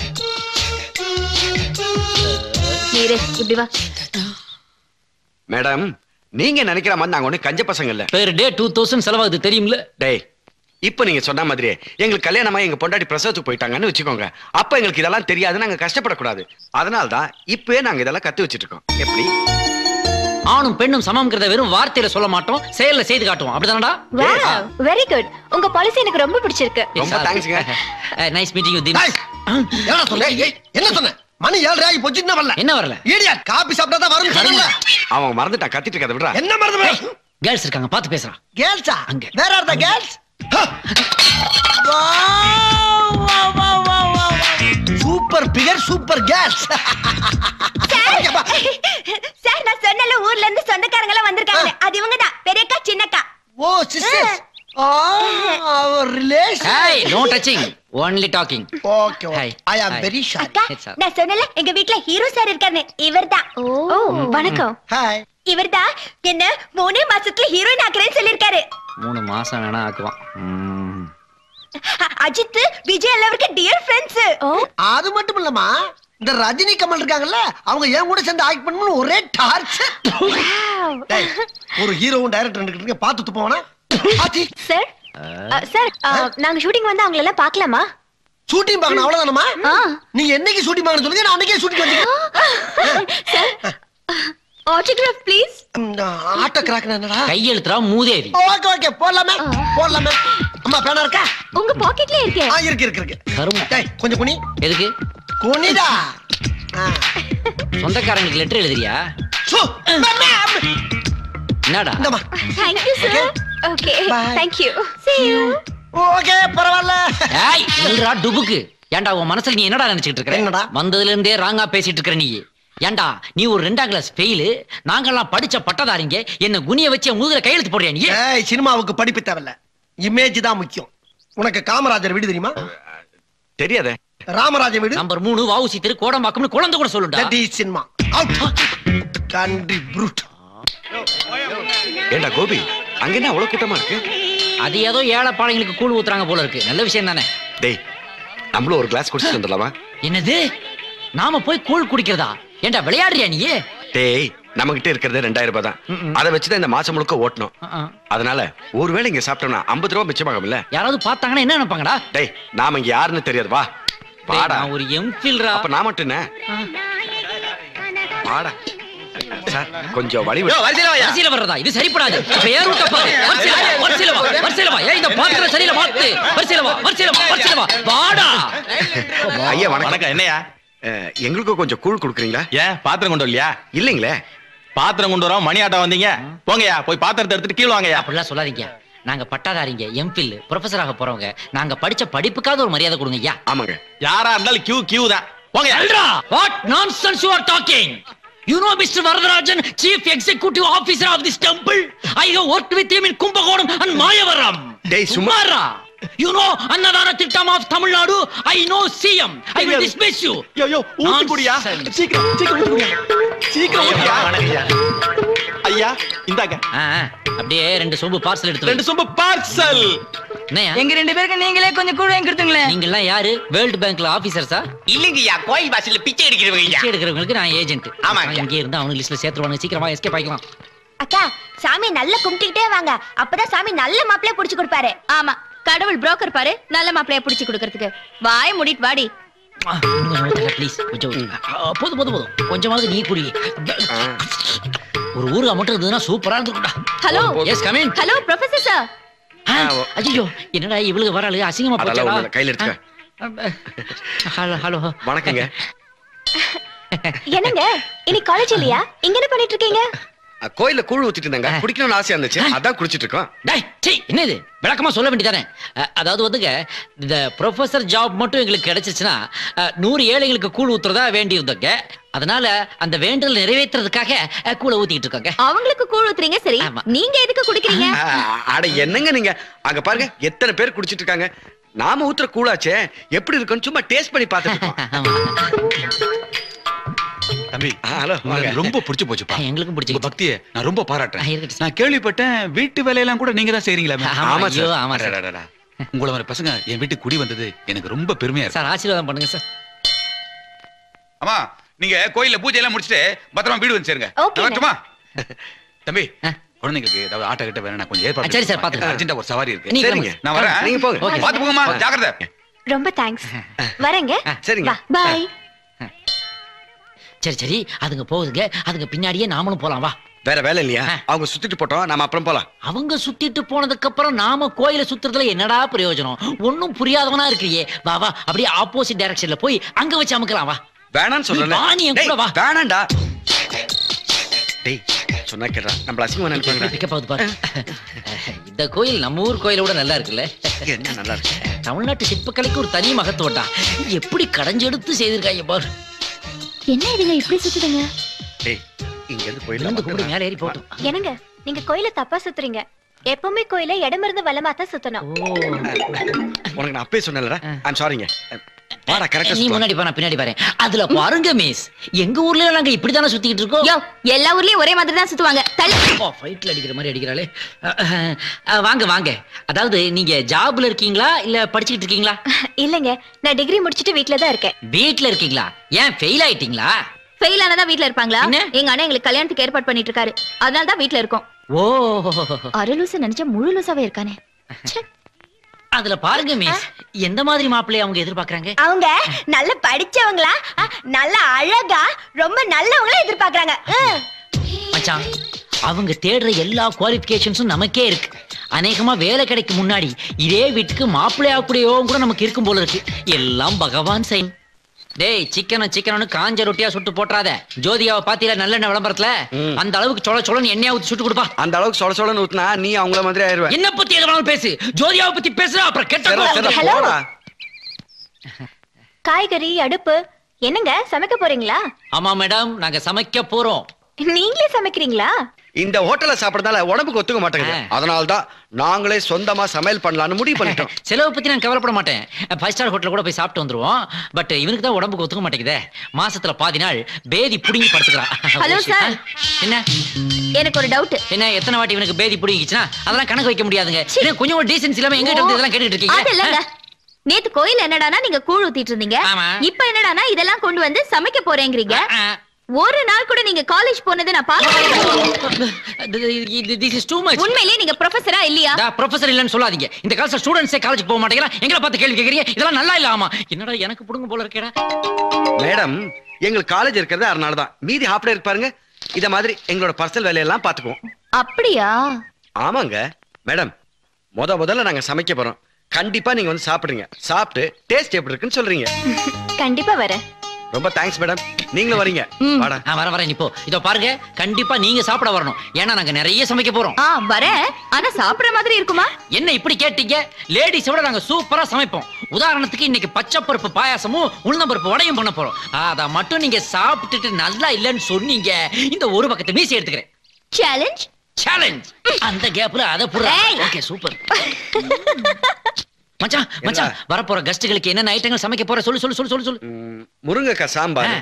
நீரு இப்படி வா மேடம் நீங்க நினைக்கிற மாதிரி நாங்க ஒண்ணு கஞ்ச பசங்க இல்ல பெர் டே டூ தௌசண்ட் செலவாகுது தெரியும்ல டேய் இப்ப நீங்க சொன்ன மாதிரியே எங்களுக்கு கல்யாணமா எங்க பொண்டாட்டி பிரசவத்துக்கு போயிட்டாங்கன்னு வச்சுக்கோங்க அப்ப எங்களுக்கு இதெல்லாம் தெரியாது நாங்க கஷ்டப்படக்கூடாது அதனால தான் இப்பவே நாங்க இதெல்லாம் கத்து வச்சிட்டு இருக்கோம் எப்படி ஆணும் பெண்ணும் சமம்ங்கிறத வெறும் வார்த்தையில சொல்ல மாட்டோம் செயல்ல செய்து காட்டுவோம் அப்படிதானடா வெரி குட் உங்க பாலிசி எனக்கு ரொம்ப பிடிச்சிருக்கு ரொம்ப தேங்க்ஸ்ங்க நைஸ் மீட்டிங் யூ திம் என்ன சொன்ன என்ன சொன்ன மணி ஏழரை ஆகி போச்சு என்ன வரல என்ன வரல ஈடியா காபி சாப்பிட்டா தான் வரும் சொன்னல அவன் மறந்துட்டான் கத்திட்டு இருக்கத விடுறா என்ன மறந்து கேர்ள்ஸ் இருக்காங்க பார்த்து பேசுறான் கேர்ள்ஸா வேற are the girls super figure super girls sir நான் சொன்னல ஊர்ல இருந்து சொந்தக்காரங்க எல்லாம் வந்திருக்காங்க அது இவங்க தான் பெரியக்கா சின்னக்கா ஓ சிஸ்டர் அவர் relation hi no touching only talking okay I am very sorry அக்கா நான் சொன்னல எங்க வீட்ல ஹீரோ சார் இருக்காரு இவர்தான் ஓ வணக்கம் ஹாய் இவர்தான் என்ன மூணு மாசத்துல ஹீரோயின் ஆக்குறேன்னு சொல்லிருக்காரு மூணு மாசம் வேணா ஆக்குவான் ம். அஜித் விஜய் எல்லாருக்கும் டியர் ஃப்ரெண்ட்ஸ் அது மட்டும் இல்லம்மா இந்த ரஜினி கமல் இருக்காங்கல்ல அவங்க ஏன் கூட சேர்ந்து ஆக்ட் பண்ணணும்னு ஒரே டார்ச்சர் டேய், ஒரு ஹீரோவும் டைரக்டர் இருக்கு பார்த்து துப்பவனா சார் சார் நாங்க ஷூட்டிங் வந்து அவங்கள எல்லாம் பார்க்கலாமா ஷூட்டிங் பார்க்கணும் அவ்வளவுதானமா நீங்க என்னைக்கு ஷூட்டிங் பார்க்கணும் சொல்லுங்க நான் அன்னைக்கே ஷூட்டிங் வந்துக்கிறேன் ஆட்டோகிராஃப் ப்ளீஸ் ஆட்டோ கிராக் என்னடா கையெழுத்துறா மூதேவி ஓகே ஓகே போடலாமே போடலாமே அம்மா பேனா இருக்கா உங்க பாக்கெட்ல இருக்கே ஆ இருக்கு இருக்கு இருக்கு கருமம் டேய் கொஞ்சம் குனி எதுக்கு குனிடா சொந்தக்காரங்களுக்கு லெட்டர் எழுதுறியா சு, மேமே. என்னடா இந்தம்மா Thank you sir okay thank you see you okay பரவாயில்ல ஏய் இல்லடா டுபுக்கு ஏன்டா உன் மனசுல நீ என்னடா நினைச்சிட்டு இருக்க என்னடா? வந்ததுல இருந்தே ராங்கா பேசிட்டு இருக்க நீ ஏன்டா நீ ஒரு ரெண்டாம் கிளாஸ் ஃபெயிலு நாங்கெல்லாம் படிச்ச பட்டதாரிங்க என்ன குனிய வச்சு என் முதுகுல கையெழுத்து போடுறியா நீ ஏய் சினிமாவுக்கு படிப்பு தேவையில்ல இமேஜ் தான் முக்கியம் உனக்கு காமராஜர் வீடு தெரியுமா தெரியாதே ராமராஜர் வீடு நம்பர் மூணு வாவுசி தெரு கோடம்பாக்கம்னு குழந்தை கூட சொல்லுடா that is cinema out country fruit ஏண்டா கோபி அங்க என்ன அவ்வளவு கூட்டமா இருக்கு அது ஏதோ ஏழைப்பாளைங்களுக்கு கூழ் ஊத்துறாங்க போல இருக்கு நல்ல விஷயம் தானே டேய் நம்மளும் ஒரு கிளாஸ் குடிச்சிட்டு வந்துடலாமா என்னது நாம போய் கூழ் குடிக்கிறதா ஏன்டா விளையாடுறியா நீ டேய் நம்ம கிட்ட இருக்கிறது ரெண்டாயிரம் ரூபாய் தான் அதை வச்சுதான் இந்த மாசம் முழுக்க ஓட்டணும் அதனால ஒருவேளை இங்க சாப்பிட்டோம்னா ஐம்பது ரூபாய் மிச்சமாகும்ல யாராவது பார்த்தாங்கன்னா என்ன நினைப்பாங்கடா டேய் நாம இங்க யாருன்னு தெரியாது வா வாடா நான் ஒரு எம்ஃபில்ரா அப்ப நான் மட்டும் என்ன வாடா சார் கொஞ்சம் வழி விடு. வரிசையில வர்றதா இது சரிப்படாது இப்ப ஏர் விட்ட பாரு வரிசையில வா, வரிசையில வா வரிசையில வா ஏய் இந்த பாத்திரம் சரியில்ல மாத்து வரிசையில வா வரிசையில வா வரிசையில வா வாடா ஐயா வணக்கம் வணக்கம் என்னையா அஹ், எங்களுக்கும் கொஞ்சம் கூழ் கொடுக்குறீங்களா ஏன் பாத்திரம் கொண்டு வரலையா இல்லைங்களே பாத்திரம் கொண்டு வரோம் மணி ஆட்டம் வந்தீங்க போங்கய்யா போய் பாத்திரத்தை எடுத்துட்டு கீழே வாங்கய்யா அப்படிலாம் சொல்லாதீங்க நாங்க பட்டாதாரிங்க எம்ஃபில் ப்ரொஃபசர் ஆக போறவங்க நாங்க படிச்ச படிப்புக்காவது ஒரு மரியாதை கொடுங்க ஐயா ஆமாங்க யாரா இருந்தாலும் கியூ கியூ தான் போங்கய்யா Eldra, what nonsense you are talking? You know Mr. Varadarajan, Chief Executive Officer of this temple? I have worked with him in Kumbakonam and Mayavaram. டேய் சும்மா Sumara, you know Annadana Tittam of Tamil Nadu? I know CM. I will dismiss you. யோ யோ ஊத்தி குடியா Nonsense. சீக்கிரம் சீக்கிரம் ஊத்தி குடியா சீக்கிரம் ஊத்தியா ஐயா ஐயா இந்தாங்க ஆ, ஆ. அப்படியே ரெண்டு சொம்பு பார்சல் எடுத்து ரெண்டு சொம்பு பார்சல் எங்க ரெண்டு பேருக்கு நீங்களே கொஞ்சம் கூட கொடுத்துங்களேன் நீங்க எல்லாம் யாரு வேர்ல்ட் பேங்க்ல ஆபீசர்ஸா இல்லைங்கய்யா கோயில் வாசல்ல பிச்சை எடுக்கிறவங்க பிச்சை எடுக்கிறவங்களுக்கு நான் ஏஜென்ட் ஆமாங்க. இங்கே இருந்து அவங்க லிஸ்ட்ல சேர்த்துருவாங்க சீக்கிரமா எஸ்கேப் ஆயிக்கலாம் அக்கா சாமி நல்லா கும்பிட்டுக்கிட்டே வாங்க அப்பதான் சாமி நல்ல மாப்பிளைய புடிச்சு கொடுப்பாரு ஆமா கடவுள் புரோக்கர் பாரு நல்ல மாப்பிளைய புடிச்சு கொடுக்கறதுக்கு வாய மூடிட்டு வாடி ப்ளீஸ் கொஞ்சம் ஆ, போதும் போதும் போதும் கொஞ்சமாவது நீ குடி ஒரு ஊருகா மட்டும் இருந்ததுன்னா சூப்பரா இருந்திருக்கும்டா hello yes come in hello professor sir ஐயோ என்னடா இவளுக்கு வராளு அசிங்கமா அதெல்லாம் போச்சடா ஒண்ணும் இல்ல, கையில எடுத்துக்க ஹலோ ஹலோ வணக்கங்க என்னங்க இன்னைக்கு காலேஜ் இல்லையா இங்க என்ன பண்ணிட்டு இருக்கீங்க அஹ், கோயில்ல கூழ் ஊத்திட்டு இருந்தாங்க குடிக்கணும்னு ஆசையா இருந்துச்சு அதான் குடிச்சிட்டு இருக்கோம் டேய் சீ என்ன இது விளக்கமா சொல்ல வேண்டியதானே அ- அதாவது வந்துங்க இந்த ப்ரொஃபசர் ஜாப் மட்டும் எங்களுக்கு கிடைச்சிச்சுன்னா அ, நூறு ஏழைங்களுக்கு கூழ் ஊத்துறதா வேண்டி இருந்தோங்க அதனால அந்த வேண்டல் நிறைவேற்றுறதுக்காக அ, கூழ ஊத்திட்டு இருக்காங்க அவங்களுக்கு கூழ் ஊத்துறீங்க சரி நீங்க எதுக்கு குடிக்கிறீங்க அஹ், அட என்னங்க நீங்க அங்க பாருங்க எத்தனை பேர் குடிச்சிட்டு இருக்காங்க நாம ஊத்துற கூழாச்சே எப்படி இருக்குன்னு சும்மா டேஸ்ட் பண்ணி பார்த்துட்டு இருக்கோம் தம்பி ஹலோ உங்களை எனக்கு ரொம்ப பிடிச்சு போச்சுப்பா எங்களுக்கும் பிடிச்சு பக்தியை நான் ரொம்ப பாராட்டுறேன் நான் கேள்விப்பட்டேன் வீட்டு வேலையெல்லாம் கூட நீங்க தான் செய்றீங்களா ஆமா, ஆமா ஐயோ, சார் ஆமா சார். அடடடடா. உங்களை மாதிரி பசங்க என் வீட்டுக்கு குடி வந்தது எனக்கு ரொம்ப பெருமையா இருக்கு சார் ஆசீர்வாதம் பண்ணுங்க சார் அம்மா நீங்க கோயில்ல பூஜை எல்லாம் முடிச்சிட்டு பத்திரமா வீடு வந்து சேருங்க ஓகேங்க. நான் வரட்டுமா தம்பி குழந்தைங்களுக்கு ஏதாவது ஆட்டோ கிட்ட வேணும் நான் கொஞ்சம் ஏற்பாடு சரி, சார், பாத்துக்கலாம். அர்ஜென்ட்டா ஒரு சவாரி இருக்கு நீங்க சரிங்க போங்க. நான் வரேன் நீங்க போங்க. ஓகே. பாத்து போங்கம்மா ஜாக்கிரதை ரொம்ப தேங்க்ஸ் வரேங்க சரிங்க பாய் சரி சரி அதுங்க போகுதுங்க அதுங்க பின்னாடியே நாமளும் போலாம் வா வேற வேலை இல்லையா அவங்க சுத்திட்டு போட்டோம் நாம அப்புறம் போலாம் அவங்க சுத்திட்டு போனதுக்கு அப்புறம் நாம கோயில சுத்துறதுல என்னடா பிரயோஜனம் ஒண்ணும் புரியாதவனா இருக்கிறியே வா வா அப்படியே ஆப்போசிட் டைரக்ஷன்ல போய் அங்க வச்சு அமுக்கலாம் வா வேணாம்னு சொல்லல வா, நீ என் கூட வா. வேணாம்டா டேய் சொன்னா கேட்டா நம்மள அசிங்கமா நினைப்பாங்க பிக்கப் ஆகுது பாரு இந்த கோயில் நம்ம ஊர் கோயிலை விட நல்லா இருக்குல்ல என்ன நல்லா இருக்கு தமிழ்நாட்டு சிற்பக்கலைக்கு ஒரு தனி மகத்துவம்டா எப்படி கடைஞ்செடுத்து செய்திருக்காங்க பாரு என்ன இதுங்க இப்படி சுத்துதுங்க டேய் இங்க இருந்து விழுந்து கூப்பிடு போயிடலாம் மேலே ஏறி போட்டும் என்னங்க நீங்க கோயில தப்பா சுத்துறீங்க எப்பவுமே கோயில இடமிருந்து வலமா தான் சுத்தணும் உனக்கு நான் அப்பவே சொன்னேன்லடா ஐம் சாரிங்க வாடா கரெக்டா நீ முன்னாடி போ நான் பின்னாடி வரேன் அதுல பாருங்க மிஸ் எங்க ஊர்ல நாங்க இப்படித்தானே சுத்திக்கிட்டு இருக்கோம் யோ எல்லா ஊர்லயும் ஒரே மாதிரி தான் சுத்துவாங்க தள்ளி ஃபைட்ல அடிக்கிற மாதிரி அடிக்கிறாளே அஹ், அஹ், அஹ், வாங்க வாங்க அதாவது நீங்க ஜாப்ல இருக்கீங்களா இல்ல படிச்சுக்கிட்டு இருக்கீங்களா இல்லங்க நான் டிகிரி முடிச்சிட்டு வீட்ல தான் இருக்கேன் வீட்ல இருக்கீங்களா ஏன் ஃபெயில் ஆயிட்டீங்களா ஃபெயில் ஆனதா வீட்ல இருப்பாங்களா எங்க அண்ணன் எங்களுக்கு கல்யாணத்துக்கு ஏற்பாடு பண்ணிட்டு இருக்காரு அதனால தான் வீட்ல இருக்கோம் ஓ அரலூசு நினைச்சா முழு லூசாவே இருக்கானே அதுல பாருங்க மிஸ் எந்த மாதிரி மாப்பிள்ளைய அவங்க எதிர்பார்க்கறாங்க அவங்க நல்ல படிச்சவங்களா அ, நல்ல அழகா ரொம்ப நல்லவங்களா எதிர்பார்க்கறாங்க ம். மச்சான் அவங்க தேடுற எல்லா குவாலிஃபிகேஷன்ஸும் நமக்கே இருக்கு அநேகமா வேலை கிடைக்கும் முன்னாடி இதே வீட்டுக்கு மாப்பிள்ளையா கூடயோவும் கூட நமக்கு இருக்கும் போல இருக்கு எல்லாம் பகவான் செயல் டேய் சிக்கனும் சிக்கனும் காஞ்ச ரொட்டியா சுட்டு போட்டுறாத ஜோதிகாவை பாத்தீங்களா நல்லெண்ணெய் விளம்பரத்துல அந்த அளவுக்கு சொல சொலன்னு எண்ணெயா ஊத்தி சுட்டு கொடுப்பா அந்த அளவுக்கு சொல சொலன்னு ஊத்துனா நீ அவங்கள மாதிரி ஆயிருவ என்ன பத்தி எது வேணாலும் பேசு ஜோதிகாவை பத்தி பேசுற அப்புறம் கெட்ட சரி, கோவம் சரி, வந்துடும். Hello. போடா. காய்கறி அடுப்பு என்னங்க சமைக்க போறீங்களா ஆமா மேடம் நாங்க சமைக்க போறோம் நீங்களே சமைக்கிறீங்களா இந்த ஹோட்டல்ல சாப்பிடறதால உடம்புக்கு ஒத்துக்க மாட்டேங்குது அதனால தான் நாங்களே சொந்தமா சமையல் பண்ணலாம்னு முடிவு பண்ணிட்டோம் செலவை பத்தி நான் கவலைப்பட மாட்டேன் ஃபைவ் ஸ்டார் ஹோட்டல்ல கூட போய் சாப்பிட்டு வந்துருவோம் பட் இவனுக்கு தான் உடம்புக்கு ஒத்துக்க மாட்டேங்குதே மாசத்துல பாதி நாள் பேதி புடுங்கி படுத்துக்கிறான் Hello, sir. என்ன எனக்கு ஒரு டவுட் என்ன எத்தனை வாட்டி இவனுக்கு பேதி புடுங்கிச்சுன்னா அதெல்லாம் கணக்கு வைக்க முடியாதுங்க என்ன கொஞ்சம் ஒரு டீசன்ஸ் இல்லாம எங்கிட்ட இருந்து இதெல்லாம் கேட்டுட்டு அது இல்லங்க இருக்கீங்க நேத்து கோயில் என்னடானா நீங்க கூழ் ஊத்திட்டு இருந்தீங்க இப்ப என்னடானா இதெல்லாம் கொண்டு வந்து சமைக்க போறேங்கிறீங்க ஒரு நாள் கூட நீங்க காலேஜ் போனது நான் பாக்க திஸ் இஸ் டூ மச் உண்மையிலேயே நீங்க ப்ரொஃபஸரா இல்லையா ப்ரொஃபசர் இல்லன்னு சொல்லாதீங்க இந்த காலத்துல ஸ்டூடெண்ட்ஸே காலேஜ் போக மாட்டேங்கிறான் எங்களை பார்த்து கேள்வி கேக்குறீங்க இதெல்லாம் நல்லா இல்ல ஆமா என்னடா எனக்கு புடுங்க போல இருக்கேடா மேடம் எங்களுக்கு காலேஜ் இருக்கிறது அதனால தான் மீதி ஹாஃப் டே இருக்கு பாருங்க இத மாதிரி எங்களோட பர்சனல் வேலையெல்லாம் பாத்துக்குவோம் அப்படியா ஆமாங்க மேடம் முத முதல்ல நாங்க சமைக்க போறோம் கண்டிப்பா நீங்க வந்து சாப்பிடுறீங்க சாப்பிட்டு டேஸ்ட் எப்படி இருக்குன்னு சொல்றீங்க கண்டிப்பா வரேன் ரொம்ப தேங்க்ஸ் மேடம் நீங்களும் வரீங்க வாடா ஆ, வர வரேன் இப்போ இதோ பாருங்க கண்டிப்பா நீங்க சாப்பிட வரணும் ஏன்னா நாங்க நிறைய சமைக்க போறோம் ஆ வரேன் ஆனா சாப்பிடுற மாதிரி இருக்குமா என்ன இப்படி கேட்டீங்க லேடிஸ் விட நாங்க சூப்பரா சமைப்போம் உதாரணத்துக்கு இன்னைக்கு பச்சை பருப்பு பாயாசமும் உளுந்தம்பருப்பு வடையும் பண்ண போறோம் அத மட்டும் நீங்க சாப்பிட்டுட்டு நல்லா இல்லைன்னு சொன்னீங்க இந்த ஒரு பக்கத்தை மீசி எடுத்துக்கிறேன் சேலஞ்ச் சேலஞ்ச் அந்த கேப்ல அத புடுறா ஓகே சூப்பர் மச்சான் மச்சான் வரப்போற கெஸ்டுகளுக்கு என்னென்ன ஐட்டங்கள் சமைக்க போற சொல்லு சொல்லு சொல்லு சொல்லு சொல்லு முருங்கைக்காய் சாம்பார்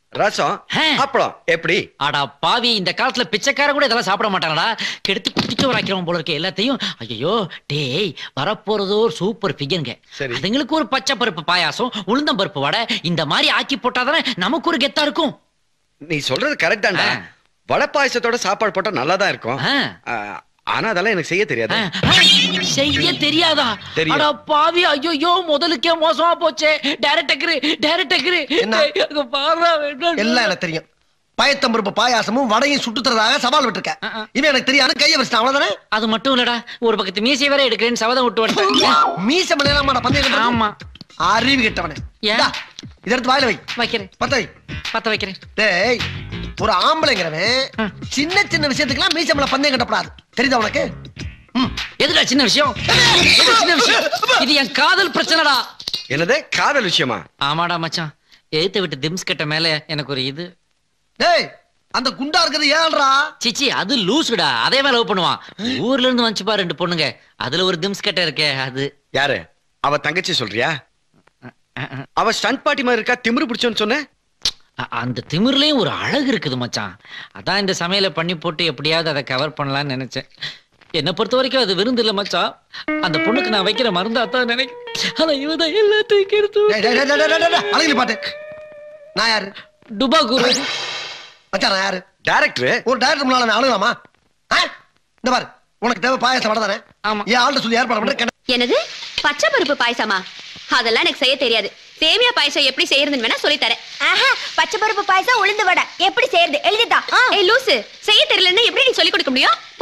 ரசம் அப்பளம் எப்படி அடா பாவி இந்த காலத்துல பிச்சைக்கார கூட இதெல்லாம் சாப்பிட மாட்டாங்கடா கெடுத்து குடிச்சு வைக்கிறவன் போல இருக்க எல்லாத்தையும் ஐயோ டேய் வரப்போறதோ ஒரு சூப்பர் ஃபிகருங்க அதுங்களுக்கு ஒரு பச்சை பருப்பு பாயாசம் உளுந்தம் பருப்பு வடை இந்த மாதிரி ஆக்கி போட்டாதானே நமக்கு ஒரு கெத்தா இருக்கும் நீ சொல்றது கரெக்ட் தான்டா வடை பாயசத்தோட சாப்பாடு போட்டா நல்லா தான் இருக்கும் ஆ, ஆனா அதெல்லாம் எனக்கு செய்ய தெரியாது செய்ய தெரியாதா தெரியும். அடா பாவி ஐயோ முதலுக்கே மோசமா போச்சே டைரக்டர் டைரக்டர் என்ன? எல்லாம் எனக்கு தெரியும் பயத்தம்பருப்பு பாயாசமும் வடையும் சுட்டு தரதாக சவால் விட்டுருக்க இவன் எனக்கு தெரியாது கையை வச்சிட்டான் அவ்வளவுதானே அது மட்டும் இல்லடா ஒரு பக்கத்து மீசை வேற எடுக்கிறேன்னு சபதம் விட்டு வந்துட்டேன் மீச மலையாளமாட பந்தயம் ஆமா அறிவு கெட்டவனே இந்தா, இதை எடுத்து வாயில வை வைக்கிறேன் பத்த வை பத்த வைக்கிறேன் டேய் ஒரு ஆம்பளைங்கிறவன் சின்ன சின்ன விஷயத்துக்குலாம் மீச மலை பந்தயம் கட்டப்படாது தெரியுதா உனக்கு எதுடா சின்ன விஷயம் எதுடா சின்ன விஷயம் இது என் காதல் பிரச்சனைடா என்னது காதல் விஷயமா ஆமாடா மச்சான் எழுத்து விட்டு திம்ஸ் கட்ட மேல எனக்கு ஒரு இது டேய் அந்த குண்டா இருக்கிறது ஏன்டா சிச்சி அது லூசுடா அதே மேல லவ் பண்ணுவான் ஊர்ல இருந்து வந்துச்சுப்பா ரெண்டு பொண்ணுங்க அதுல ஒரு திம்ஸ் கட்ட இருக்கே அது யாரு அவ தங்கச்சி சொல்றியா அவ ஸ்டண்ட் பாட்டி மாதிரி இருக்கா திமிரு பிடிச்சோன்னு சொன்ன அ- அந்த திமிர்லயும் ஒரு அழகு இருக்குது மச்சான் அதான் இந்த சமையலை பண்ணி போட்டு எப்படியாவது அதை கவர் பண்ணலாம்னு நினைச்சேன் என்னை பொறுத்த வரைக்கும் அது விருந்து இல்ல மச்சான் அந்த பொண்ணுக்கு நான் வைக்கிற மருந்தா தான் நினைக்கிறேன் ஆனா இவதான் எல்லாத்தையும் கெடுத்து டேய், டேய், டேய், டேய், டேய், டேய், அழகிரி பாட்டு நான் யாரு டுபா குரு மச்சான் நான் யாரு டைரக்டர் ஒரு டைரக்டர் முன்னால நான் அழுகலாமா ஆ? இந்த பாரு உனக்கு தேவை பாயாசம் வடை தானே என் ஆள்கிட்ட சொல்லி ஏற்பாடு பண்றேன் என்னது பச்சை பருப்பு பாயசமா அதெல்லாம் எனக்கு செய்ய தெரியாது சேமியா பாயசம் எப்படி செய்யறதுன்னு வேணா சொல்லி தரேன் ஆஹா பச்சை பருப்பு பாயசம் உளுந்து வடை எப்படி செய்யறது எழுதிட்டா ஏய் லூசு செய்ய தெரியலன்னா எப்படி நீ சொல்லி கொடுக்க முடியும் போ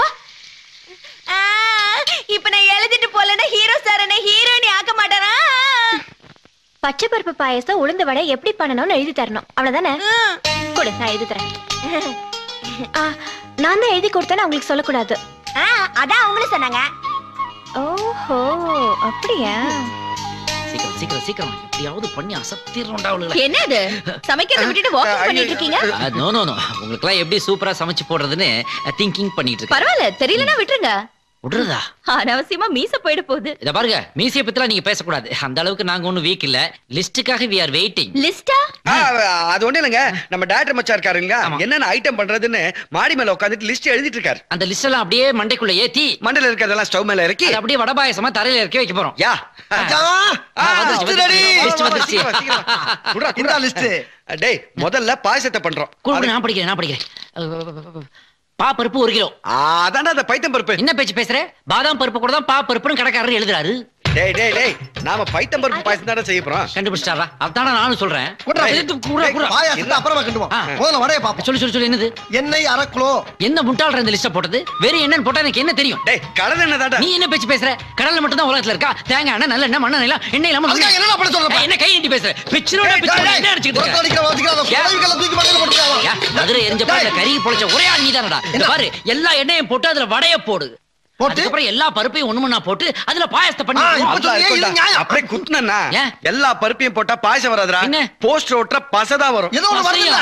இப்ப நான் எழுதிட்டு போலன்னா ஹீரோ சார் என்ன ஹீரோயினி ஆக்க மாட்டாரா பச்சை பருப்பு பாயசம் உளுந்து வடை எப்படி பண்ணணும்னு எழுதி தரணும் அவ்வளவுதானே கொடு நான் எழுதி தரேன் ஆ, நான் தான் எழுதி கொடுத்தேன்னு அவங்களுக்கு சொல்லக்கூடாது அதான் அவங்களும் சொன்னாங்க ஓஹோ அப்படியா சீக்கிரம் சீக்கிரம் சீக்கிரம் எப்படியாவது பண்ணி அசத்திடுறோம்டா அவளுகளை என்னது சமைக்கிறத விட்டுட்டு வாக்கிங் பண்ணிட்டு இருக்கீங்க நோ நோ நோ உங்களுக்குலாம் எப்படி சூப்பரா சமைச்சு போடுறதுன்னு திங்கிங் பண்ணிட்டு இருக்கேன் பரவாயில்ல தெரியலனா விட்டுருங்க விடுறதா அனாவசியமா மீச போயிட போகுது இத பாருங்க மீசிய பத்திலாம் நீங்க பேசக்கூடாது அந்த அளவுக்கு நாங்க ஒண்ணும் வீக் இல்ல லிஸ்ட்டுக்காக வி ஆர் வெயிட்டிங் லிஸ்டா ஆ, அது ஒண்ணு இல்லைங்க நம்ம டேரக்டர் மச்சா இருக்காருங்க என்னென்ன ஐட்டம் பண்றதுன்னு மாடி மேல உட்காந்துட்டு லிஸ்ட் எழுதிட்டு இருக்காரு அந்த லிஸ்ட் எல்லாம் அப்படியே மண்டைக்குள்ள ஏத்தி மண்டையில இருக்கிறதெல்லாம் ஸ்டவ் மேல இறக்கி அது அப்படியே வடபாயசமா தரையில இறக்கி வைக்க போறோம் யா வந்துருச்சு, வந்துருச்சு. List வந்துருச்சு. குடுறா, குடுறா. டேய் முதல்ல பாயசத்தை பண்றோம் குடு, நான் படிக்கிறேன் நான் படிக்கிறேன் பா பருப்பு ஒரு கிலோ அதான்டா அந்த பைத்தம் பருப்பு என்ன பேச்சு பேசுற பாதாம் பருப்பு கூட தான் பா பருப்புன்னு கடைக்காரர் எழுதுறாரு டேய் டேய் டேய் நாம பைத்தம் பருப்பு பாயசம் தானே செய்ய போறோம் கண்டுபிடிச்சாரா அதான நானும் சொல்றேன் குடுறா. எடுத்து குடுறா, குடுறா. பாயாசத்தை அப்புறமா கிண்டுவோம் முதல்ல வடையை பாப்போம் சொல்லு சொல்லு சொல்லு என்னது எண்ணெய் அரை கிலோ என்ன முட்டாள்ற இந்த லிஸ்ட போட்டது வேற என்னன்னு போட்டா எனக்கு என்ன தெரியும் டேய் கடல் என்ன தாண்டா நீ என்ன பேச்சு பேசுற கடல்ல மட்டும் தான் உலகத்துல இருக்கா தேங்காய் எண்ணெய் நல்ல எண்ணெய் மண்ணெண்ணெய் எல்லாம் எண்ணெய் இல்லாம அதுக்காக என்னடா பண்ண சொல்ற? என்ன கை நீட்டி பேசுற பிச்சிரோட டேய், பிச்சிரோட டேய், என்ன அடிச்சிட்டு ஒருத்தன் அடிக்கிறான், ஒருத்தன் அடிக்கிறான், அந்த குழவிகளை தூக்கி மண்டையில போட்டுருக்கான். யா, மதுரை எரிஞ்ச பாருல கருகி பொழைச்ச ஒரே ஆள் நீதானடா இந்த பாரு எல்லா எண்ணெயும் போட்டு அதுல வடைய போடு அதுக்கப்புறம் எல்லா பருப்பையும் ஒண்ணு மண்ணா போட்டு அதுல பாயசத்தை பண்ணி அதான் இருக்கும்டா. அப்படியே குத்துனா எல்லா பருப்பையும் போட்டா பாயசம் வராதுடா போஸ்டர் ஓட்டுற பசதான் வரும் ஏதோ ஒண்ணு வருதுல்ல?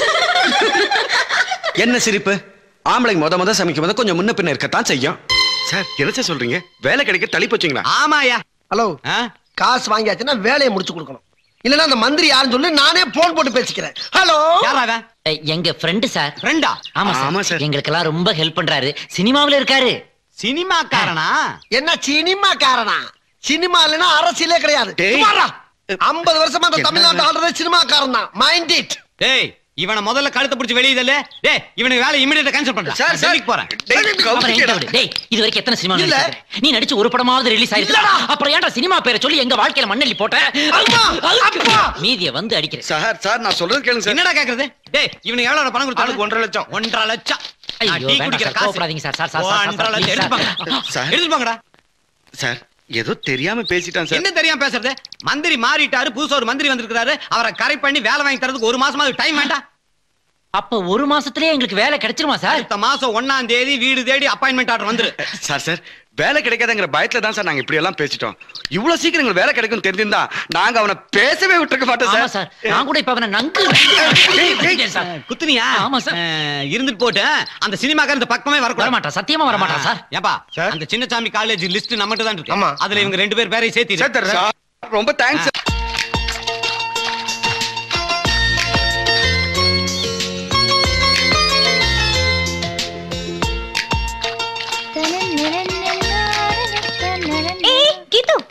என்ன சிரிப்பு ஆம்பளைங்க முத முத சமைக்கும் போது கொஞ்சம் முன்ன பின்ன இருக்கத்தான் செய்யும் சார் என்ன சார் சொல்றீங்க வேலை கிடைக்க தள்ளி போச்சுங்களா ஆமாயா ஹலோ காசு வாங்கியாச்சுன்னா வேலையை முடிச்சு கொடுக்கணும் இல்லன்னா அந்த மந்திரி யாருன்னு சொல்லி நானே போன் போட்டு பேசிக்கிறேன் ஹலோ ஏய், எங்க ஃப்ரெண்டு சார் ஃப்ரெண்டா ஆமா ஆமா சார் எங்களுக்கெல்லாம் ரொம்ப ஹெல்ப் பண்றாரு சினிமாவுல இருக்காரு சினிமாக்காரனா என்ன சினிமாக்காரனா சினிமா இல்லைன்னா அரசியலே கிடையாது ஐம்பது வருஷமா அந்த தமிழ்நாட்டு ஆடுறது சினிமாக்காரன் தான் மைண்ட் இட் டேய் இவனை முதல்ல கழுத்தை பிடிச்சி வெளியே தள்ளு டேய் இவனுக்கு வேலை இமிடியேட்டா கேன்சல் பண்றா சார், நான் டெல்லிக்கு போறேன் அப்புறம் என்கிட்ட விடு. டேய் இது வரைக்கும் எத்தனை சினிமா இல்ல. நடிச்சிருக்க? நீ நடிச்ச ஒரு படமாவது ரிலீஸ் ஆயிருக்கு அப்புறம் ஏன்டா சினிமா பேரை சொல்லி எங்க வாழ்க்கையில மண்ணள்ளி போட்ட மீதிய வந்து அடிக்கிறேன் சார் சார் நான் சொல்றது கேளுங்க சார் என்னடா கேக்குறது டேய் இவனுக்கு எவ்வளவு பணம் கொடுத்தாலும் ஒன்றரை லட்சம் ஒன்றரை லட்சம் ஐயோ, நான் டீ வேண்டாம் குடிக்கிற சார், காசு கோவப்படாதீங்க sir, sir, sir, sir, sir, ஒன்றரை லட்சம் please, எடுத்துப்பாங்க சார். எடுத்துப்பாங்கடா சார் ஏதோ தெரியாம பேசிட்டான் சார் என்ன தெரியாம பேசுறது மந்திரி மாறிட்டாரு புதுசா ஒரு மந்திரி வந்திருக்காரு அவரை கரை பண்ணி வேலை வாங்கி தரதுக்கு ஒரு மாசமா டைம் வேண்டாம் அப்ப ஒரு மாசத்துலயே எங்களுக்கு வேலை கிடைச்சிருமா சார் அடுத்த மாசம் ஒண்ணாம் தேதி வீடு தேடி அப்பாயின்மெண்ட் ஆர்டர் வந்துரு சார் சார் வேலை கிடைக்காதங்கிற பயத்துல தான் சார் நாங்க இப்படி எல்லாம் பேசிட்டோம் இவ்வளவு சீக்கிரம் எங்களுக்கு வேலை கிடைக்கும் தெரிஞ்சிருந்தா நாங்க அவனை பேசவே விட்டுருக்க மாட்டோம் ஆமா சார் சார் நான் கூட இப்ப அவனை நங்கு சார் குத்துனியா ஆமா சார் அஹ், இருந்துட்டு போட்டு அந்த சினிமாக்கார இந்த பக்கமே வரக்கூடாது வரமாட்டான், சத்தியமா வரமாட்டான் சார். ஏப்பா அந்த சின்னசாமி காலேஜ் லிஸ்ட் நம்மகிட்ட தான் இருக்கு அதுல இவங்க ரெண்டு பேர் பேரையும் சேர்த்து ரொம்ப தேங்க்ஸ்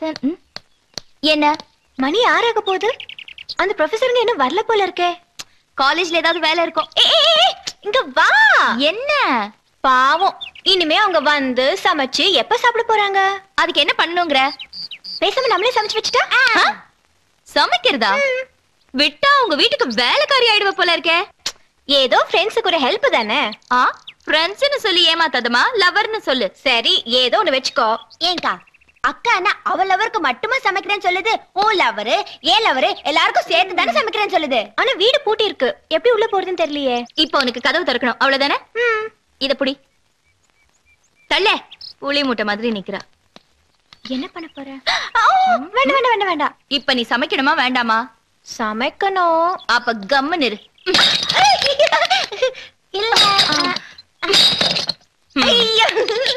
செவன் என்ன மணி ஆறாக போகுது அந்த ப்ரொஃபசருங்க இன்னும் வரல போல இருக்கே காலேஜ்ல ஏதாவது வேலை இருக்கும் ஏய், ஏய், ஏய், இங்க வா என்ன பாவம் இனிமே அவங்க வந்து சமைச்சு எப்ப சாப்பிட போறாங்க அதுக்கு என்ன பண்ணுங்கிற பேசாம நம்மளே சமைச்சு வச்சுட்டா சமைக்கிறதா விட்டா உங்க வீட்டுக்கு வேலைக்காரி ஆயிடுவ போல இருக்கே ஏதோ ஃப்ரெண்ட்ஸுக்கு ஒரு ஹெல்ப் தானே ஆ ஃப்ரெண்ட்ஸ்னு சொல்லி ஏமாத்தாதமா லவர்னு சொல்லு சரி ஏதோ ஒன்னு வெச்சுக்கோ ஏங்கா அக்கா அண்ணா அவ லவருக்கு மட்டுமா சமைக்கிறேன்னு சொல்லுது ஓ லவரு ஏன் லவரு எல்லாருக்கும் சேர்த்து தானே சமைக்கிறேன்னு சொல்லுது ஆனா வீடு பூட்டி இருக்கு எப்படி உள்ள போறதுன்னு தெரியலையே இப்போ உனக்கு கதவு திறக்கணும் அவ்வளவுதானே இத புடி தள்ள புளி மூட்டை மாதிரி நிக்கிறா என்ன பண்ண போற வேண்டாம் வேண்டாம் வேண்டாம் வேண்டாம் இப்ப நீ சமைக்கணுமா வேண்டாமா சமைக்கணும் அப்ப கம்முன்னு இரு இல்ல ஐயோ.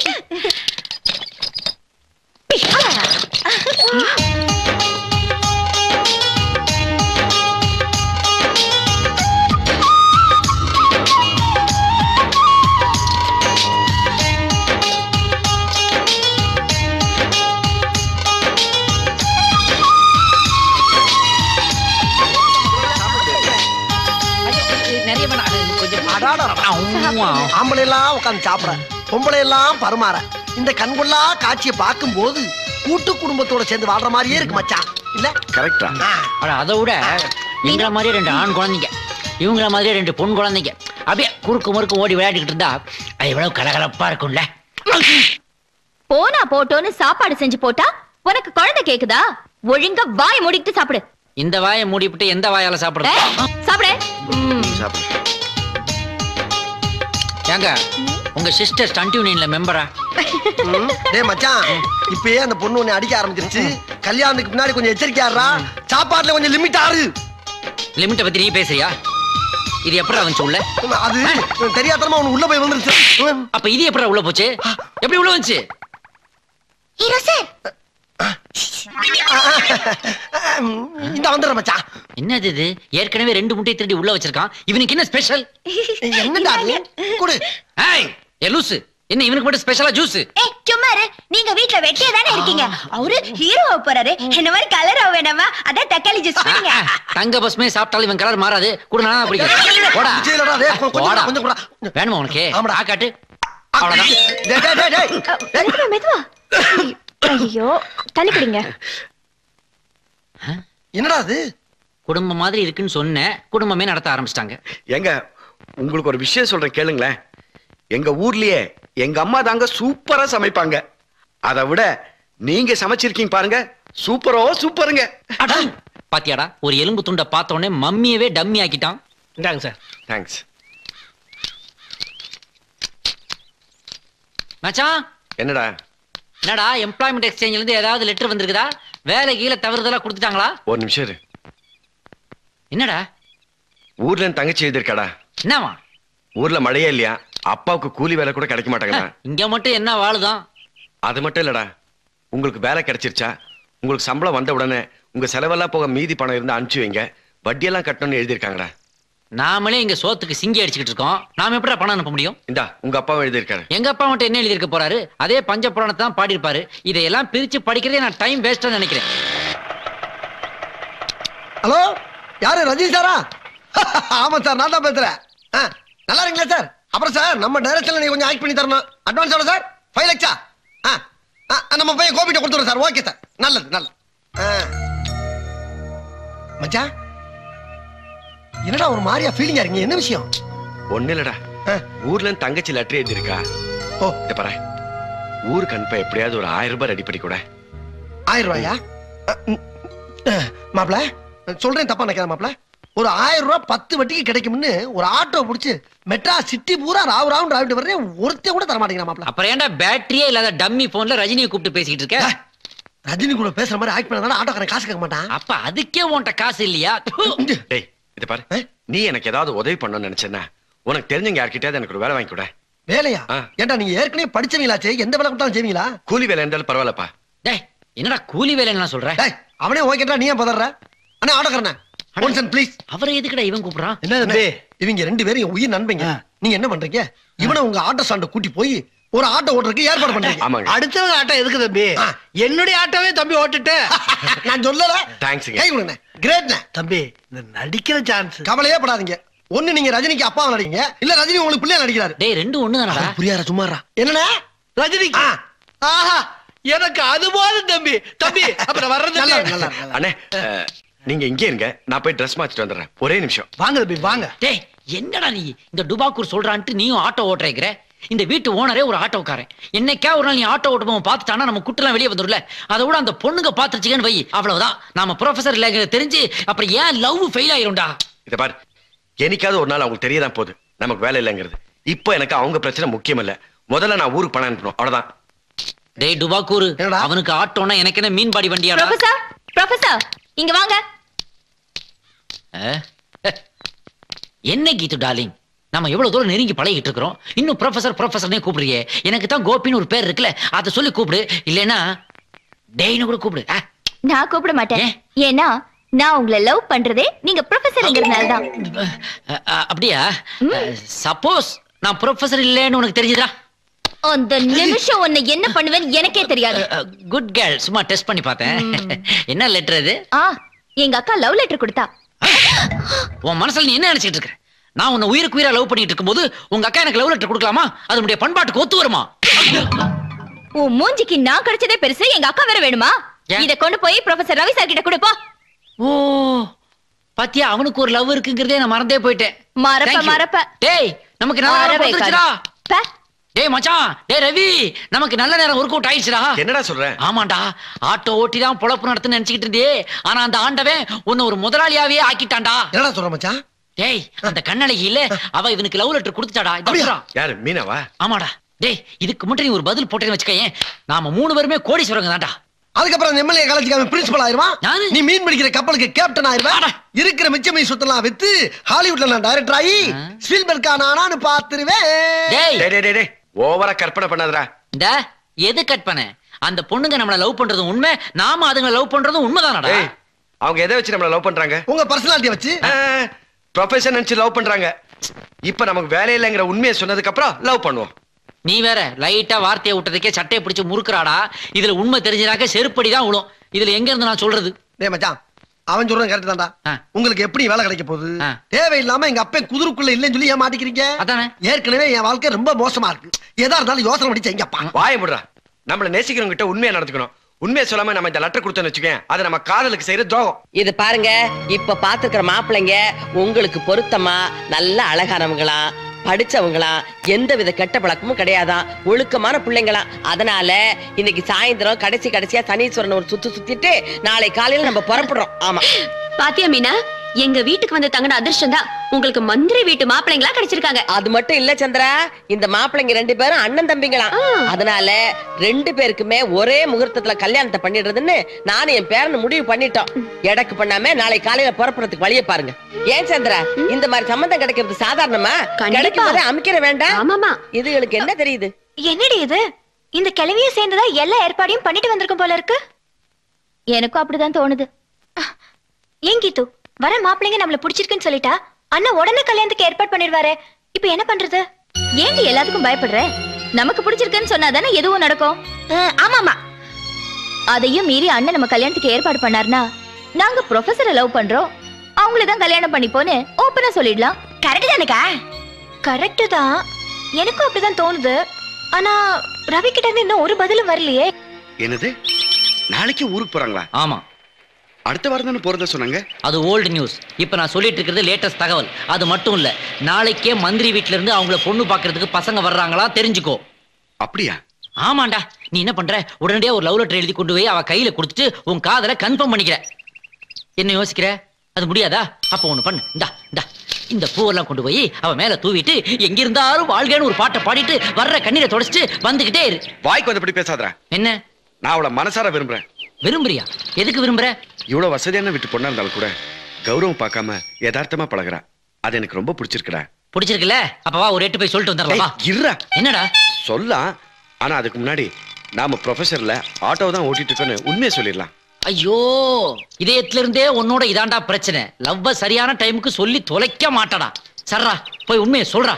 நிறைய வேணாம் அது கொஞ்சம் ஆம்பளை எல்லாம் உட்காந்து சாப்பிட பொம்பளை எல்லாம் பருமாற இந்த கண்கொள்ளா காட்சியை பார்க்கும் போது கூட்டு குடும்பத்தோட சேர்ந்து வாழ்ற மாதிரியே இருக்கு மச்சான் இல்ல கரெக்டா அட அதை விட எங்கள மாதிரியே ரெண்டு ஆண் குழந்தைங்க இவங்கள மாதிரியே ரெண்டு பொன் குழந்தைங்க அப்படியே குறுக்கு முறுக்கு ஓடி விளையாடிக்கிட்டு இருந்தா அது எவ்வளவு கலகலப்பா இருக்கும்ல போனா போட்டோன்னு சாப்பாடு செஞ்சு போட்டா உனக்கு குழந்தை கேக்குதா ஒழுங்கா வாய மூடிட்டு சாப்பிடு இந்த வாயை மூடிவிட்டு எந்த வாயால சாப்பிடுறது ஏய், சாப்பிடு ம். ஏங்க உங்க சிஸ்டர் ஸ்டண்ட் யூனியன்ல மெம்பரா டேய் மச்சான் இப்பயே அந்த பொண்ணு உன்னை அடிக்க ஆரம்பிச்சிருச்சு கல்யாணத்துக்கு முன்னாடி கொஞ்சம் எச்சரிக்கையாடுறா சாப்பாட்டுல கொஞ்சம் லிமிட் ஆறு லிமிட்டை பத்தி நீ பேசுறியா இது எப்படி வந்துச்சு உள்ள அது தெரியாதனமா உனக்கு உள்ள போய் வந்துருச்சு அப்ப இது எப்படி உள்ள போச்சு எப்படி உள்ள வந்துச்சு ஹீரோ சார் இந்த வந்துடுற மச்சான் என்னது இது ஏற்கனவே ரெண்டு முட்டை திருடி உள்ள வச்சிருக்கான் இவனுக்கு என்ன ஸ்பெஷல் என்னடா அது? குடு ஏய் ஏ லூசு என்ன இவனுக்கு மட்டும் ஸ்பெஷலா ஜூஸ் ஏய் சும்மா இரு நீங்க வீட்ல வெட்டியா தானே இருக்கீங்க அவரு ஹீரோ போறாரு என்ன மாதிரி கலர் வேணாமா அதான் தக்காளி ஜூஸ் பண்ணுங்க தங்க பஸ்மே சாப்பிட்டாலும் இவன் கலர் மாறாது கூட நான் பிடிக்கும் போடா விஜயலடா, டேய், கொஞ்சம் போடா. கூட, கொஞ்சம் கூட. வேணுமா உனக்கு ஆ காட்டு டேய், டேய், டேய், டேய். மெதுவா மெதுவா ஐயோ தண்ணி குடிங்க என்னடா அது குடும்பம் மாதிரி இருக்குன்னு சொன்னேன் குடும்பமே நடத்த ஆரம்பிச்சிட்டாங்க ஏங்க உங்களுக்கு ஒரு விஷயம் சொல்றேன் கேளுங்களேன் எங்க ஊர்லயே எங்க அம்மா தாங்க சூப்பரா சமைப்பாங்க அதை விட நீங்க சமைச்சிருக்கீங்க பாருங்க சூப்பரோ சூப்பருங்க பாத்தியாடா ஒரு எலும்பு துண்டை பார்த்த உடனே மம்மியவே டம்மி ஆக்கிட்டான் இந்தாங்க சார் தேங்க்ஸ் மச்சான் என்னடா என்னடா எம்ப்ளாய்மெண்ட் எக்ஸ்சேஞ்சில இருந்து ஏதாவது லெட்டர் வந்திருக்குதா வேலை கீழே தவறுதலா கொடுத்துட்டாங்களா ஒரு நிமிஷம் இரு என்னடா ஊர்ல என் தங்கச்சி எழுதிருக்காடா என்னவா ஊர்ல மழையே இல்லையா அப்பாவுக்கு கூலி வேலை கூட கிடைக்க மாட்டாங்கடா இங்க மட்டும் என்ன வாழுதான் அது மட்டும் இல்லடா உங்களுக்கு வேலை கிடைச்சிருச்சா உங்களுக்கு சம்பளம் வந்த உடனே உங்க செலவெல்லாம் போக மீதி பணம் இருந்து அனுப்பிச்சு வைங்க வட்டியெல்லாம் கட்டணும்னு எழுதியிருக்காங்கடா நாமளே இங்க சோத்துக்கு சிங்கி அடிச்சுக்கிட்டு இருக்கோம் நாம எப்படா பணம் அனுப்ப முடியும் இந்தா உங்க அப்பாவும் எழுதியிருக்காரு எங்க அப்பா மட்டும் என்ன எழுதியிருக்க போறாரு அதே பஞ்ச புராணத்தை தான் பாடியிருப்பாரு இதையெல்லாம் பிரிச்சு படிக்கிறதே நான் டைம் வேஸ்டா நினைக்கிறேன் ஹலோ யாரு ரஜினி சாரா ஆமா சார் நான் தான் பேசுறேன் ஆ, நல்லா இருக்கீங்களா சார் அப்புறம் சார் நம்ம டைரக்ஷன்ல நீங்க கொஞ்சம் ஆக்ட் பண்ணி தரணும் அட்வான்ஸ் எவ்வளவு சார் ஃபைவ் லட்சா ஆ ஆ, நம்ம பையன் கோபிட்ட கொடுத்துறோம் சார் ஓகே சார் நல்லது நல்லது ஆ. மச்சான் என்னடா ஒரு மாதிரியா ஃபீலிங்கா இருக்கீங்க என்ன விஷயம் ஒண்ணு இல்லடா ஊர்ல இருந்து தங்கச்சி லெட்டர் எழுதியிருக்கா ஓ இத பாரு ஊருக்கு அனுப்ப எப்படியாவது ஒரு ஆயிரம் ரூபாய் ரெடி பண்ணி கூட ஆயிரம் ரூபாயா மாப்பிள சொல்றேன் தப்பா நினைக்காத மாப்பிள ஒரு ஆயிரம் ரூபாய் பத்து வட்டிக்கு கிடைக்கும்னு ஒரு ஆட்டோ பிடிச்சு மெட்ரா சிட்டி பூரா ராவு ராவு ராவிட்டு வர்றேன் ஒருத்தன் கூட தர மாட்டேங்கிறா மாப்பிள அப்புறம் ஏன்டா பேட்டரியே இல்லாத டம்மி போன்ல ரஜினியை கூப்பிட்டு பேசிட்டு இருக்க ரஜினி கூட பேசுற மாதிரி ஆக்ட் பண்ணா ஆட்டோக்காரன் காசு கேட்க மாட்டான் அப்ப அதுக்கே உன்கிட்ட காசு இல்லையா டேய் இத பாரு நீ எனக்கு ஏதாவது உதவி பண்ணணும்னு நினைச்சேன்னா உனக்கு தெரிஞ்சவங்க யார்கிட்டயாவது எனக்கு ஒரு வேலை வாங்கி கூட வேலையா ஏன்டா நீங்க ஏற்கனவே படிச்சவங்களாச்சே எந்த வேலை கொடுத்தாலும் செய்வீங்களா கூலி வேலை இருந்தாலும் பரவாயில்லப்பா டேய் என்னடா கூலி வேலைன்னு சொல்ற டேய் அவனே ஓகேடா நீ ஏன் பதற அண்ணா ஆட்டோக்காரன் ஒன்சன் ப்ளீஸ் அவரை எதுக்குடா இவன் கூப்பிடுறான் என்ன தம்பி இவங்க ரெண்டு பேரும் என் உயிர் நண்பங்க நீங்க என்ன பண்றீங்க இவனை உங்க ஆட்டோ ஸ்டாண்ட கூட்டி போய் ஒரு ஆட்டோ ஓட்டுறதுக்கு ஏற்பாடு பண்றீங்க ஆமாங்க அடுத்தவங்க ஆட்டோ எதுக்கு தம்பி என்னுடைய ஆட்டோவே தம்பி ஓட்டுட்டு நான் சொல்லல தேங்க்ஸுங்க கை கொடுங்க கிரேட்ண்ணே தம்பி இந்த நடிக்கிற சான்ஸ் கவலையே படாதீங்க ஒண்ணு நீங்க ரஜினிக்கு அப்பாவை நடிங்க இல்ல ரஜினி உங்களுக்கு பிள்ளையா நடிக்கிறாரு டேய் ரெண்டும் ஒண்ணு தானடா புரியாரா சும்மாரா என்னண்ணே ரஜினிக்கு ஆஹா எனக்கு அது போதும் தம்பி தம்பி அப்புறம் வர்றது நல்லா இருக்கு, நல்லா இருக்கு. அண்ணே அஹ், நீங்க இங்கே இருங்க நான் போய் ட்ரெஸ் மாத்திட்டு வந்துடுறேன் ஒரே நிமிஷம் வாங்க தம்பி வாங்க டேய் என்னடா நீ இந்த டுபாக்கூர் சொல்றான்ட்டு நீயும் ஆட்டோ ஓட்டுறேங்கிற இந்த வீட்டு ஓனரே ஒரு ஆட்டோக்காரன் என்னைக்கா ஒரு நாள் நீ ஆட்டோ ஓட்டுவோம் பார்த்துட்டானா நம்ம குட்டெல்லாம் வெளியே வந்துடும்ல அதை விட அந்த பொண்ணுங்க பார்த்துச்சுங்கன்னு வை அவ்வளவுதான் நாம ப்ரொஃபசர் இல்லைங்க தெரிஞ்சு அப்புறம் ஏன் லவ் ஃபெயில் ஆயிரும்டா இத பாரு என்னைக்காவது ஒரு நாள் அவங்களுக்கு தெரியதான் போகுது நமக்கு வேலை இல்லைங்கிறது இப்போ எனக்கு அவங்க பிரச்சனை முக்கியம் இல்ல முதல்ல நான் ஊருக்கு பணம் அனுப்பணும் அவ்வளவுதான் டேய் டுபாக்கூர் அவனுக்கு ஆட்டோனா எனக்கு என்ன மீன் பாடி வண்டியாடா ப்ரொஃபசர் ப்ரொஃபசர் இங்க வாங்க அஹ்? என்ன கீது டார்லிங் நம்ம எவ்வளவு தூரம் நெருங்கி பழகிட்டு இருக்கிறோம் இன்னும் ப்ரொஃபசர் ப்ரொஃபசர்னே கூப்பிடுறியே எனக்கு தான் கோபின்னு ஒரு பேர் இருக்குல்ல அதை சொல்லி கூப்பிடு இல்லைன்னா டேய்னு கூட கூப்பிடு ஆ, நான் கூப்பிட மாட்டேன் ஏன்னா நான் உங்களை லவ் பண்றதே நீங்க ப்ரொஃபசர்ங்கிறதுனால தான் அ- அ- அப்படியா சப்போஸ் நான் ப்ரொஃபசர் இல்லைன்னு உனக்கு தெரிஞ்சுதா அந்த நிமிஷம் உன்னை என்ன பண்ணுவேன்னு எனக்கே தெரியாது குட் கேர்ள் சும்மா டெஸ்ட் பண்ணி பார்த்தேன் என்ன லெட்டர் இது ஆ எங்க அக்கா லவ் லெட்டர் கொடுத்தா உன் மனசுல நீ என்ன நினைச்சிட்டு இருக்க நான் உன்னை உயிருக்கு உயிரா லவ் பண்ணிட்டு இருக்கும்போது உங்க அக்கா எனக்கு லவ் லெட்டர் கொடுக்கலாமா அது உடைய பண்பாட்டுக்கு ஒத்து வருமா உன் மூஞ்சிக்கு நான் கிடைச்சதே பெருசு எங்க அக்கா வேற வேணுமா இத கொண்டு போய் ப்ரொஃபசர் ரவி சார் கிட்ட கொடுப்போம் ஓ பாத்தியா அவனுக்கு ஒரு லவ் இருக்குங்கிறதே நான் மறந்தே போயிட்டேன் மறப்ப Thank you. மறப்ப டேய் நமக்கு நல்ல நேரம் மறவே பிறந்துருச்சுடா. பே. டேய் மச்சான் டேய் ரவி நமக்கு நல்ல நேரம் ஒர்க் அவுட் ஆயிடுச்சுடா என்னடா சொல்ற ஆமாண்டா ஆட்டோ ஓட்டி தான் பொழப்பு நடத்துன்னு நினைச்சுக்கிட்டு இருந்தே ஆனா அந்த ஆண்டவன் உன்னை ஒரு முதலாளியாவே ஆக்கிட்டான்டா என்னடா சொல்ற மச்சான் டேய் அந்த கண்ணழகி இல்ல அவ இவனுக்கு லவ் லெட்டர் கொடுத்துட்டாடா இதான் யாரு மீனாவா ஆமாடா டேய் இதுக்கு மட்டும் நீ ஒரு பதில் போட்டேன்னு வச்சுக்கயேன் நாம மூணு பேருமே கோடீஸ்வரங்க தான்டா அதுக்கப்புறம் அந்த எம்எல்ஏ காலேஜுக்கு பிரின்சிபல் ஆயிருவான் நீ மீன் பிடிக்கிற கப்பலுக்கு கேப்டன் ஆயிருவேன் இருக்கிற மிச்ச மீன் சுத்தலாம் வித்து ஹாலிவுட்ல நான் டைரக்டர் ஆகி ஸ்பீல்பர்க்கா நானான்னு பாத்துருவேன் டேய் டேய் டேய், டேய் டேய் ஓவரா கற்பனை பண்ணாதடா இந்த எது கட் பண்ண அந்த பொண்ணுங்க நம்மள லவ் பண்றதும் உண்மை நாம அதுங்களை லவ் பண்றதும் உண்மைதானடா டேய் அவங்க எதை வச்சு நம்மள லவ் பண்றாங்க உங்க பர்சனாலிட்டியை வச்சு ப்ரொஃபஷன் நினைச்சு லவ் பண்றாங்க இப்ப நமக்கு வேலை இல்லைங்கிற உண்மையை சொன்னதுக்கு அப்புறம் லவ் பண்ணுவோம் நீ வேற லைட்டா வார்த்தையை விட்டதுக்கே சட்டையை பிடிச்சு முறுக்குறாடா இதுல உண்மை தெரிஞ்சினாக்க செருப்படி தான் விழும் இதுல எங்க இருந்து நான் சொல்றது டேய் மச்சான் அவன் சொல்றது கரெக்ட் தான்டா உங்களுக்கு எப்படி வேலை கிடைக்க போகுது தேவையில்லாம எங்க அப்பன் குதிருக்குள்ள இல்லைன்னு சொல்லி ஏன் மாட்டிக்கிறீங்க அதானே ஏற்கனவே என் வாழ்க்கை ரொம்ப மோசமா இருக்கு எதா இருந்தாலும் யோசனை பண்ணி செய்யுங்கப்பா வாய முடுறா நம்மள நேசிக்கிறவங்க கிட்ட உண்மையை நடந்துக்கணும் உண்மையை சொல்லாம நம்ம இந்த லெட்டர் கொடுத்தோன்னு வச்சுக்கேன் அது நம்ம காதலுக்கு செய்யற துரோகம் இது பாருங்க இப்ப பாத்துக்கிற மாப்பிள்ளைங்க உங்களுக்கு பொருத்தமா நல்ல அழகானவங்களா படிச்சவங்களா எந்த வித கெட்ட பழக்கமும் கிடையாதாம் ஒழுக்கமான பிள்ளைங்களாம் அதனால இன்னைக்கு சாயந்தரம் கடைசி கடைசியா சனீஸ்வரன் ஒரு சுத்து சுத்திட்டு நாளை காலையில நம்ம புறப்படுறோம் ஆமா பாத்தியா மீனா எங்க வீட்டுக்கு வந்து தங்கின அதிர்ஷ்டம் தான் உங்களுக்கு மந்திரி வீட்டு மாப்பிள்ளைங்களா கிடைச்சிருக்காங்க அது மட்டும் இல்ல சந்திரா இந்த மாப்பிள்ளைங்க ரெண்டு பேரும் அண்ணன் தம்பிங்களாம் அதனால ரெண்டு பேருக்குமே ஒரே முகூர்த்தத்துல கல்யாணத்தை பண்ணிடுறதுன்னு நானும் என் பேரன் முடிவு பண்ணிட்டோம் எடக்கு பண்ணாம நாளை காலையில புறப்படுறதுக்கு வழியை பாருங்க ஏன் சந்திரா இந்த மாதிரி சம்மந்தம் கிடைக்கிறது சாதாரணமா கிடைக்கும் போதே அமைக்கிற வேண்டாம் ஆமாமா இதுகளுக்கு என்ன தெரியுது என்னடி இது இந்த கிழவியும் சேர்ந்துதான் எல்லா ஏற்பாடையும் பண்ணிட்டு வந்திருக்கும் போல இருக்கு எனக்கும் அப்படிதான் தோணுது அஹ், ஏன் கீது வர மாப்பிள்ளைங்க நம்மள பிடிச்சிருக்குன்னு சொல்லிட்டா அண்ணா உடனே கல்யாணத்துக்கு ஏற்பாடு பண்ணிடுவாரு இப்ப என்ன பண்றது ஏண்டி எல்லாத்துக்கும் பயப்படுற நமக்கு பிடிச்சிருக்குன்னு சொன்னாதானே எதுவும் நடக்கும் அஹ், ஆமாமா அதையும் மீறி அண்ணன் நம்ம கல்யாணத்துக்கு ஏற்பாடு பண்ணாருன்னா நாங்க ப்ரொஃபஸரை லவ் பண்றோம் அவங்கள தான் கல்யாணம் பண்ணிப்போன்னு ஓப்பனா சொல்லிடலாம் கரெக்ட் தானேக்கா கரெக்ட் தான் எனக்கும் அப்படிதான் தோணுது ஆனா ரவி கிட்ட இருந்து இன்னும் ஒரு பதிலும் வரலையே என்னது நாளைக்கு ஊருக்கு போறாங்களா ஆமா அடுத்த வாரம் தானே போறதா சொன்னாங்க அது ஓல்டு நியூஸ் இப்ப நான் சொல்லிட்டு இருக்கிறது லேட்டஸ்ட் தகவல் அது மட்டும் இல்ல நாளைக்கே மந்திரி வீட்ல இருந்து அவங்கள பொண்ணு பாக்குறதுக்கு பசங்க வர்றாங்களா தெரிஞ்சுக்கோ அப்படியா ஆமாண்டா நீ என்ன பண்ற உடனடியா ஒரு லவ் லெட்டர் எழுதி கொண்டு போய் அவ கையில கொடுத்துட்டு உன் காதல கன்ஃபார்ம் பண்ணிக்கிற என்ன யோசிக்கிற அது முடியாதா அப்ப ஒண்ணு பண்ணு இந்தா இந்தா இந்த பூவெல்லாம் கொண்டு போய் அவ மேல தூவிட்டு எங்க இருந்தாலும் வாழ்கன்னு ஒரு பாட்டை பாடிட்டு வர்ற கண்ணீரை தொடச்சிட்டு வந்துகிட்டே இரு வாய்க்கு வந்தபடி பேசாதடா என்ன நான் அவளை மனசார விரும்புறேன் விரும்புறியா எதுக்கு விரும்புற இவ்வளவு வசதியான வீட்டு பொண்ணா இருந்தாலும் கூட கௌரவம் பார்க்காம யதார்த்தமா பழகுறா அது எனக்கு ரொம்ப பிடிச்சிருக்குடா பிடிச்சிருக்குல்ல அப்ப வா ஒரு எட்டு போய் சொல்லிட்டு வந்துடலாம் வா இருடா என்னடா சொல்லலாம் ஆனா அதுக்கு முன்னாடி நாம ப்ரொஃபஸர்ல ஆட்டோ தான் ஓட்டிட்டு இருக்கோன்னு உண்மையை சொல்லிடலாம் ஐயோ இதயத்துல இருந்தே உன்னோட இதாண்டா பிரச்சனை லவ்வ சரியான டைமுக்கு சொல்லி தொலைக்க மாட்டடா சர்ரா போய் உண்மையை சொல்றா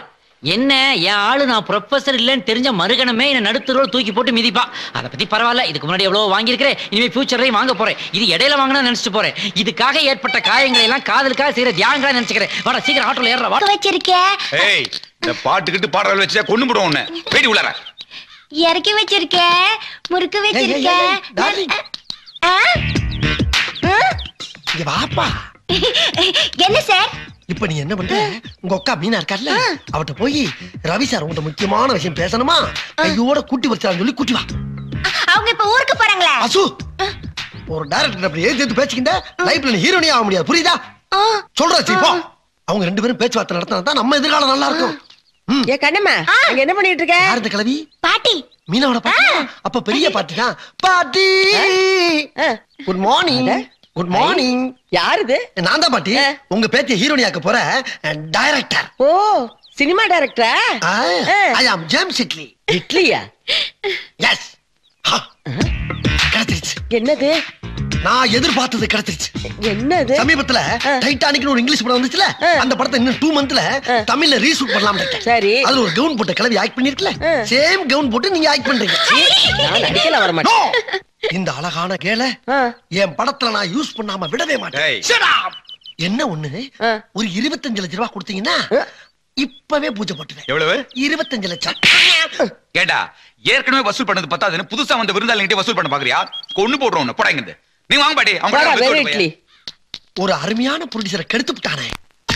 என்ன என் ஆளு நான் ப்ரொஃபசர் இல்லைன்னு தெரிஞ்ச மறுகணமே என்ன நடுத்தரோடு தூக்கி போட்டு மிதிப்பா அதை பத்தி பரவாயில்ல இதுக்கு முன்னாடி எவ்வளவு வாங்கியிருக்கிறேன் இனிமே ஃபியூச்சர்லையும் வாங்க போறேன் இது இடையில வாங்கினா நினைச்சிட்டு போறேன் இதுக்காக ஏற்பட்ட காயங்களை எல்லாம் காதலுக்காக செய்யற தியாகங்களா நினைச்சுக்கிறேன் வாடா சீக்கிரம் ஆட்டோல ஏறா வாடா வச்சிருக்கேன் ஏய் இந்த பாட்டுக்கிட்டு பாடுறத வச்சா கொண்டு போடுவோம் உன்னை போயிட்டு உள்ளார இறக்கி வச்சிருக்கேன் முறுக்கு வச்சிருக்கேன் ஆ? ஆ? இங்க வாப்பா என்ன சார் இப்ப நீ என்ன பண்ற உங்க அக்கா மீனா இருக்கார்ல அவட்ட போய் ரவி சார் உங்கள்ட்ட முக்கியமான விஷயம் பேசணுமா கையோட கூட்டி வச்சான்னு சொல்லி கூட்டி வா அவங்க இப்ப ஊருக்கு போறாங்களா அசு ஒரு டைரக்டர் அப்படி ஏத்து ஏத்து பேசிக்கிட்ட லைஃப்ல நீ ஹீரோனியா ஆக முடியாது புரியுதா சொல்ற இப்போ அவங்க ரெண்டு பேரும் பேச்சுவார்த்தை நடத்தினா தான் நம்ம எதிர்காலம் நல்லா இருக்கும் ஏ கண்ணம்மா அங்க என்ன பண்ணிட்டு இருக்க யார் இந்த கிளவி பாட்டி மீனாவோட பாட்டி அப்ப பெரிய பாட்டி தான் பாட்டி குட் மார்னிங் குட் மார்னிங் யார் இது நான் தான் பாட்டி உங்க பேத்திய ஹீரோனியாக்க போற டைரக்டர் ஓ சினிமா டைரக்டரா ஐ ஆம் ஜேம்ஸ் இட்லி இட்லியா எஸ் கிடைச்சிருச்சு என்னது நான் எதிர்பார்த்தது கிடைச்சிருச்சு என்னது சமீபத்துல டைட்டானிக்னு ஒரு இங்கிலீஷ் படம் வந்துச்சுல அந்த படத்தை இன்னும் டூ மந்த்ல தமிழ்ல ரீஷூட் பண்ணலாம் சரி அதுல ஒரு கவுன் போட்ட கிளவி ஆக்ட் பண்ணிருக்கல சேம் கவுன் போட்டு நீங்க ஆக்ட் பண்றீங்க நான் நடிக்கல வர மாட்டேன் No! இந்த அழகான கேள என் படத்துல நான் யூஸ் பண்ணாம விடவே மாட்டேன் Shut up! என்ன ஒண்ணு ஒரு இருபத்தஞ்சு லட்சம் ரூபாய் கொடுத்தீங்கன்னா இப்பவே பூஜை போட்டுவேன் எவ்வளவு இருபத்தஞ்சு லட்சம் கேட்டா ஏற்கனவே வசூல் பண்ணது பத்தாதுன்னு புதுசா வந்த விருந்தாளிகிட்ட வசூல் பண்ண பாக்குறியா கொண்டு போடுறோம் உன்னை போடாங்க இருந்து. நீ வாங்க பாடி அவன் போடா, படம் வெறும் எடுத்து இட்லி. போய். ஒரு அருமையான ப்ரொடியூசரை கெடுத்து விட்டானே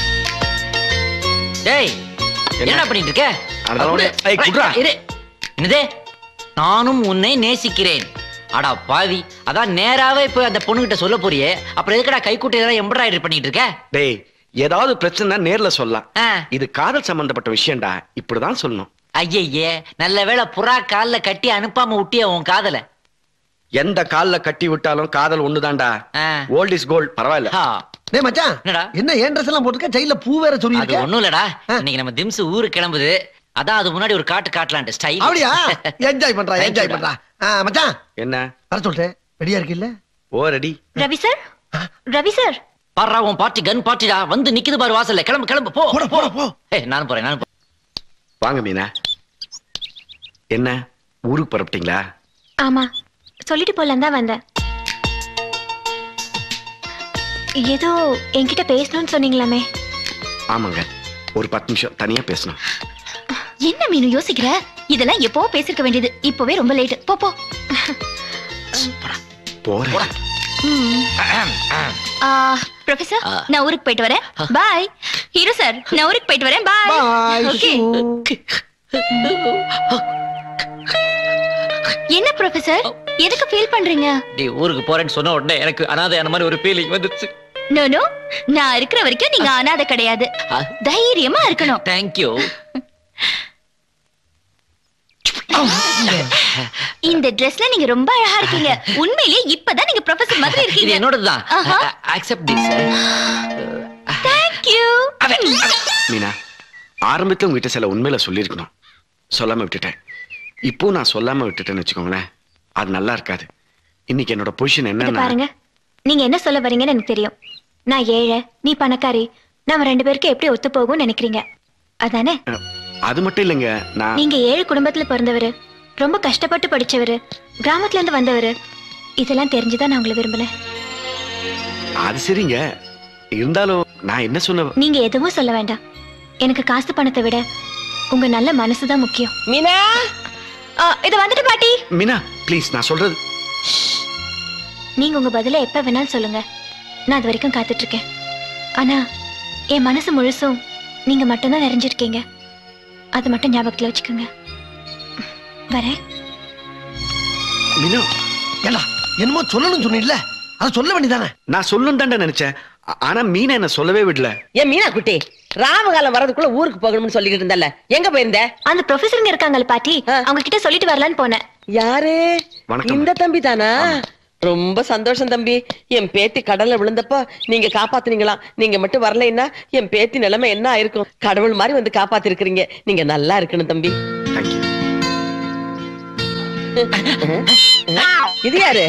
டேய் என்ன பண்ணிட்டு இருக்க அதெல்லாம் குடு. ஒண்ணு- ஏய், குடுறா. இரு என்னது நானும் உன்னை நேசிக்கிறேன் அடா பாவி அதான் நேராவே போய் அந்த பொண்ணுகிட்ட சொல்ல போறியே அப்புறம் எதுக்குடா கைக்குட்டை எல்லாம் எம்ப்ராய்டரி பண்ணிட்டு இருக்க டேய் ஏதாவது பிரச்சனை நேர்ல சொல்லலாம் ஆ. இது காதல் சம்பந்தப்பட்ட விஷயம்டா இப்படிதான் சொல்லணும் ஐயையே நல்ல வேளை புறா கால்ல கட்டி அனுப்பாம விட்டிய உன் காதல எந்த கால்ல கட்டி விட்டாலும் காதல் ஒண்ணுதான்டா ஓல்ட் இஸ் கோல்ட் பரவாயில்ல டேய் மச்சான் என்ன ஏன் ட்ரெஸ் எல்லாம் போட்டுக்க ஜெயில பூ வேற சொல்லி அது ஒண்ணும் இல்லடா இன்னைக்கு நம்ம திம்ஸ் ஊருக்கு கிளம்புது அதான் அது முன்னாடி ஒரு காட்டு காட்டலான்ட்டு ஸ்டைல் அப்படியா என்ஜாய் பண்றா என்ஜாய் பண்றா ஆ, மச்சான் என்ன வர சொல்றேன் ரெடியா இருக்குல்ல oh ready Ravi sir Ravi sir பாடுறா உன் பார்ட்டி கன் பார்ட்டிடா வந்து நிக்குது பாரு வாசல்ல கிளம்பு கிளம்பு போ போட போட போ ஏய் நானும் போறேன் நானும் போறேன். வாங்க மீனா என்ன ஊருக்கு புறப்பட்டீங்களா ஆமா சொல்லிட்டு போலாம் தான் வந்தேன் ஏதோ என்கிட்ட பேசணும்னு சொன்னீங்களாமே ஆமாங்க ஒரு பத்து நிமிஷம் தனியா பேசணும் என்ன மீனு யோசிக்கிற இதெல்லாம் எப்போ பேசிருக்க வேண்டியது இப்பவே ரொம்ப லேட் போ போ போறேன் ப்ரொஃபசர் நான் ஊருக்கு போயிட்டு வரேன் பாய் ஹீரோ சார் நான் ஊருக்கு போயிட்டு வரேன் பாய் Bye, ஓகே என்ன ப்ரொஃபசர் எதுக்கு ஃபீல் பண்றீங்க டேய் ஊருக்கு போறேன்னு சொன்ன உடனே எனக்கு அனாதையான மாதிரி ஒரு ஃபீலிங் வந்துருச்சு நோ நோ நான் இருக்கிற வரைக்கும் நீங்க அனாதை கிடையாது தைரியமா இருக்கணும் தேங்க்யூ இந்த ட்ரெஸ்ல நீங்க ரொம்ப அழகா இருக்கீங்க உண்மையிலேயே இப்பதான் நீங்க ப்ரொஃபசர் மாதிரி இது இருக்கீங்க என்னோடதுதான் ஆஹா. Accept this thank you Meena ஆரம்பத்துல உங்ககிட்ட சில உண்மையில சொல்லியிருக்கணும் சொல்லாம விட்டுட்டேன் இப்போ நான் சொல்லாம விட்டுட்டேன்னு வச்சுக்கோங்களேன் அது நல்லா இருக்காது இன்னைக்கு என்னோட பொசிஷன் இது என்னன்னா பாருங்க நீங்க என்ன சொல்ல வரீங்கன்னு எனக்கு தெரியும் நான் ஏழை நீ பணக்காரி நம்ம ரெண்டு பேருக்கு எப்படி ஒத்து போகும்னு நினைக்கிறீங்க அதானே அது மட்டும் இல்லைங்க நான் நீங்க ஏழை குடும்பத்துல பிறந்தவரு ரொம்ப கஷ்டப்பட்டு படிச்சவரு கிராமத்துல இருந்து வந்தவரு இதெல்லாம் தெரிஞ்சுதான் நான் உங்களை விரும்பினேன் அது சரிங்க இருந்தாலும் நான் என்ன சொன்ன நீங்க எதுவும் சொல்ல வேண்டாம் எனக்கு காசு பணத்தை விட உங்க நல்ல மனசுதான் முக்கியம் மீனா இது வந்துட்டு பாட்டி மீனா ப்ளீஸ் நான் சொல்றது நீங்க உங்க பதில எப்ப வேணாலும் சொல்லுங்க நான் அது வரைக்கும் காத்துட்டு இருக்கேன் ஆனா என் மனசு முழுசும் நீங்க மட்டும்தான் நிறைஞ்சிருக்கீங்க அது மட்டும் ஞாபகத்துல வச்சுக்கோங்க வரேன் மீனா ஏண்டா என்னமோ சொல்லணும்னு சொன்னீல்ல அதை சொல்ல வேண்டியதானே நான் சொல்லணும் தான்டா நினைச்சேன் ஆ- ஆனா மீனா என்ன சொல்லவே விடல ஏன் மீனா குட்டி ராமகாலம் வர்றதுக்குள்ள ஊருக்கு போகணும்னு சொல்லிக்கிட்டு இருந்தல்ல எங்க போயிருந்த அந்த ப்ரொஃபஸருங்க இருக்காங்கல்ல பாட்டி அவங்க கிட்ட சொல்லிட்டு வரலான்னு போனேன் யாரு வணக்கம். இந்த தம்பி தானா ரொம்ப சந்தோஷம் தம்பி என் பேத்தி கடல்ல விழுந்தப்போ நீங்க காப்பாத்துனீங்களாம் நீங்க மட்டும் வரலைன்னா என் பேத்தி நிலைமை என்ன ஆயிருக்கும் கடவுள் மாதிரி வந்து காப்பாத்திருக்கிறீங்க நீங்க நல்லா இருக்கணும் தம்பி இது யாரு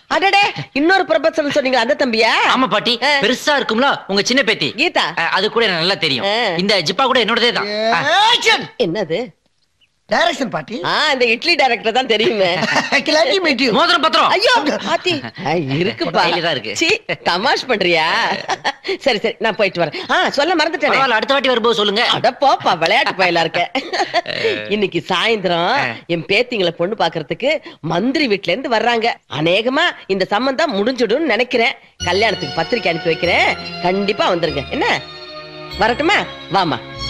அடடே இன்னொரு ப்ரொபோசல் சொன்னீங்களா அந்த தம்பியா ஆமா பாட்டி பெருசா இருக்கும்ல உங்க சின்ன பேத்தி கீதா அது கூட எனக்கு நல்லா தெரியும் இந்த ஜிப்பா கூட என்னோடதே தான் என்னது டைரக்ஷன் பாட்டி ஆ இந்த இட்லி டைரக்டர் தான் தெரியுமே கிளாட்டி மீட் யூ மோதிரம் பத்திரம் ஐயோ பாத்தி ஐ, இருக்குப்பா கையில தான் இருக்கு. சீ தமாஷ் பண்றியா சரி சரி நான் போயிட்டு வரேன் ஆ சொல்ல மறந்துட்டேன் பரவாயில்ல, அடுத்த வாட்டி வரும்போது சொல்லுங்க அட போப்பா விளையாட்டு பயலா இருக்க இன்னைக்கு சாயந்தரம் என் பேத்திங்களை பொண்ணு பாக்குறதுக்கு மந்திரி வீட்ல இருந்து வர்றாங்க அநேகமா இந்த சம்பந்தம் முடிஞ்சிடும்னு நினைக்கிறேன் கல்யாணத்துக்கு பத்திரிக்கை அனுப்பி வைக்கிறேன் கண்டிப்பா வந்துருங்க என்ன வரட்டுமா வாமா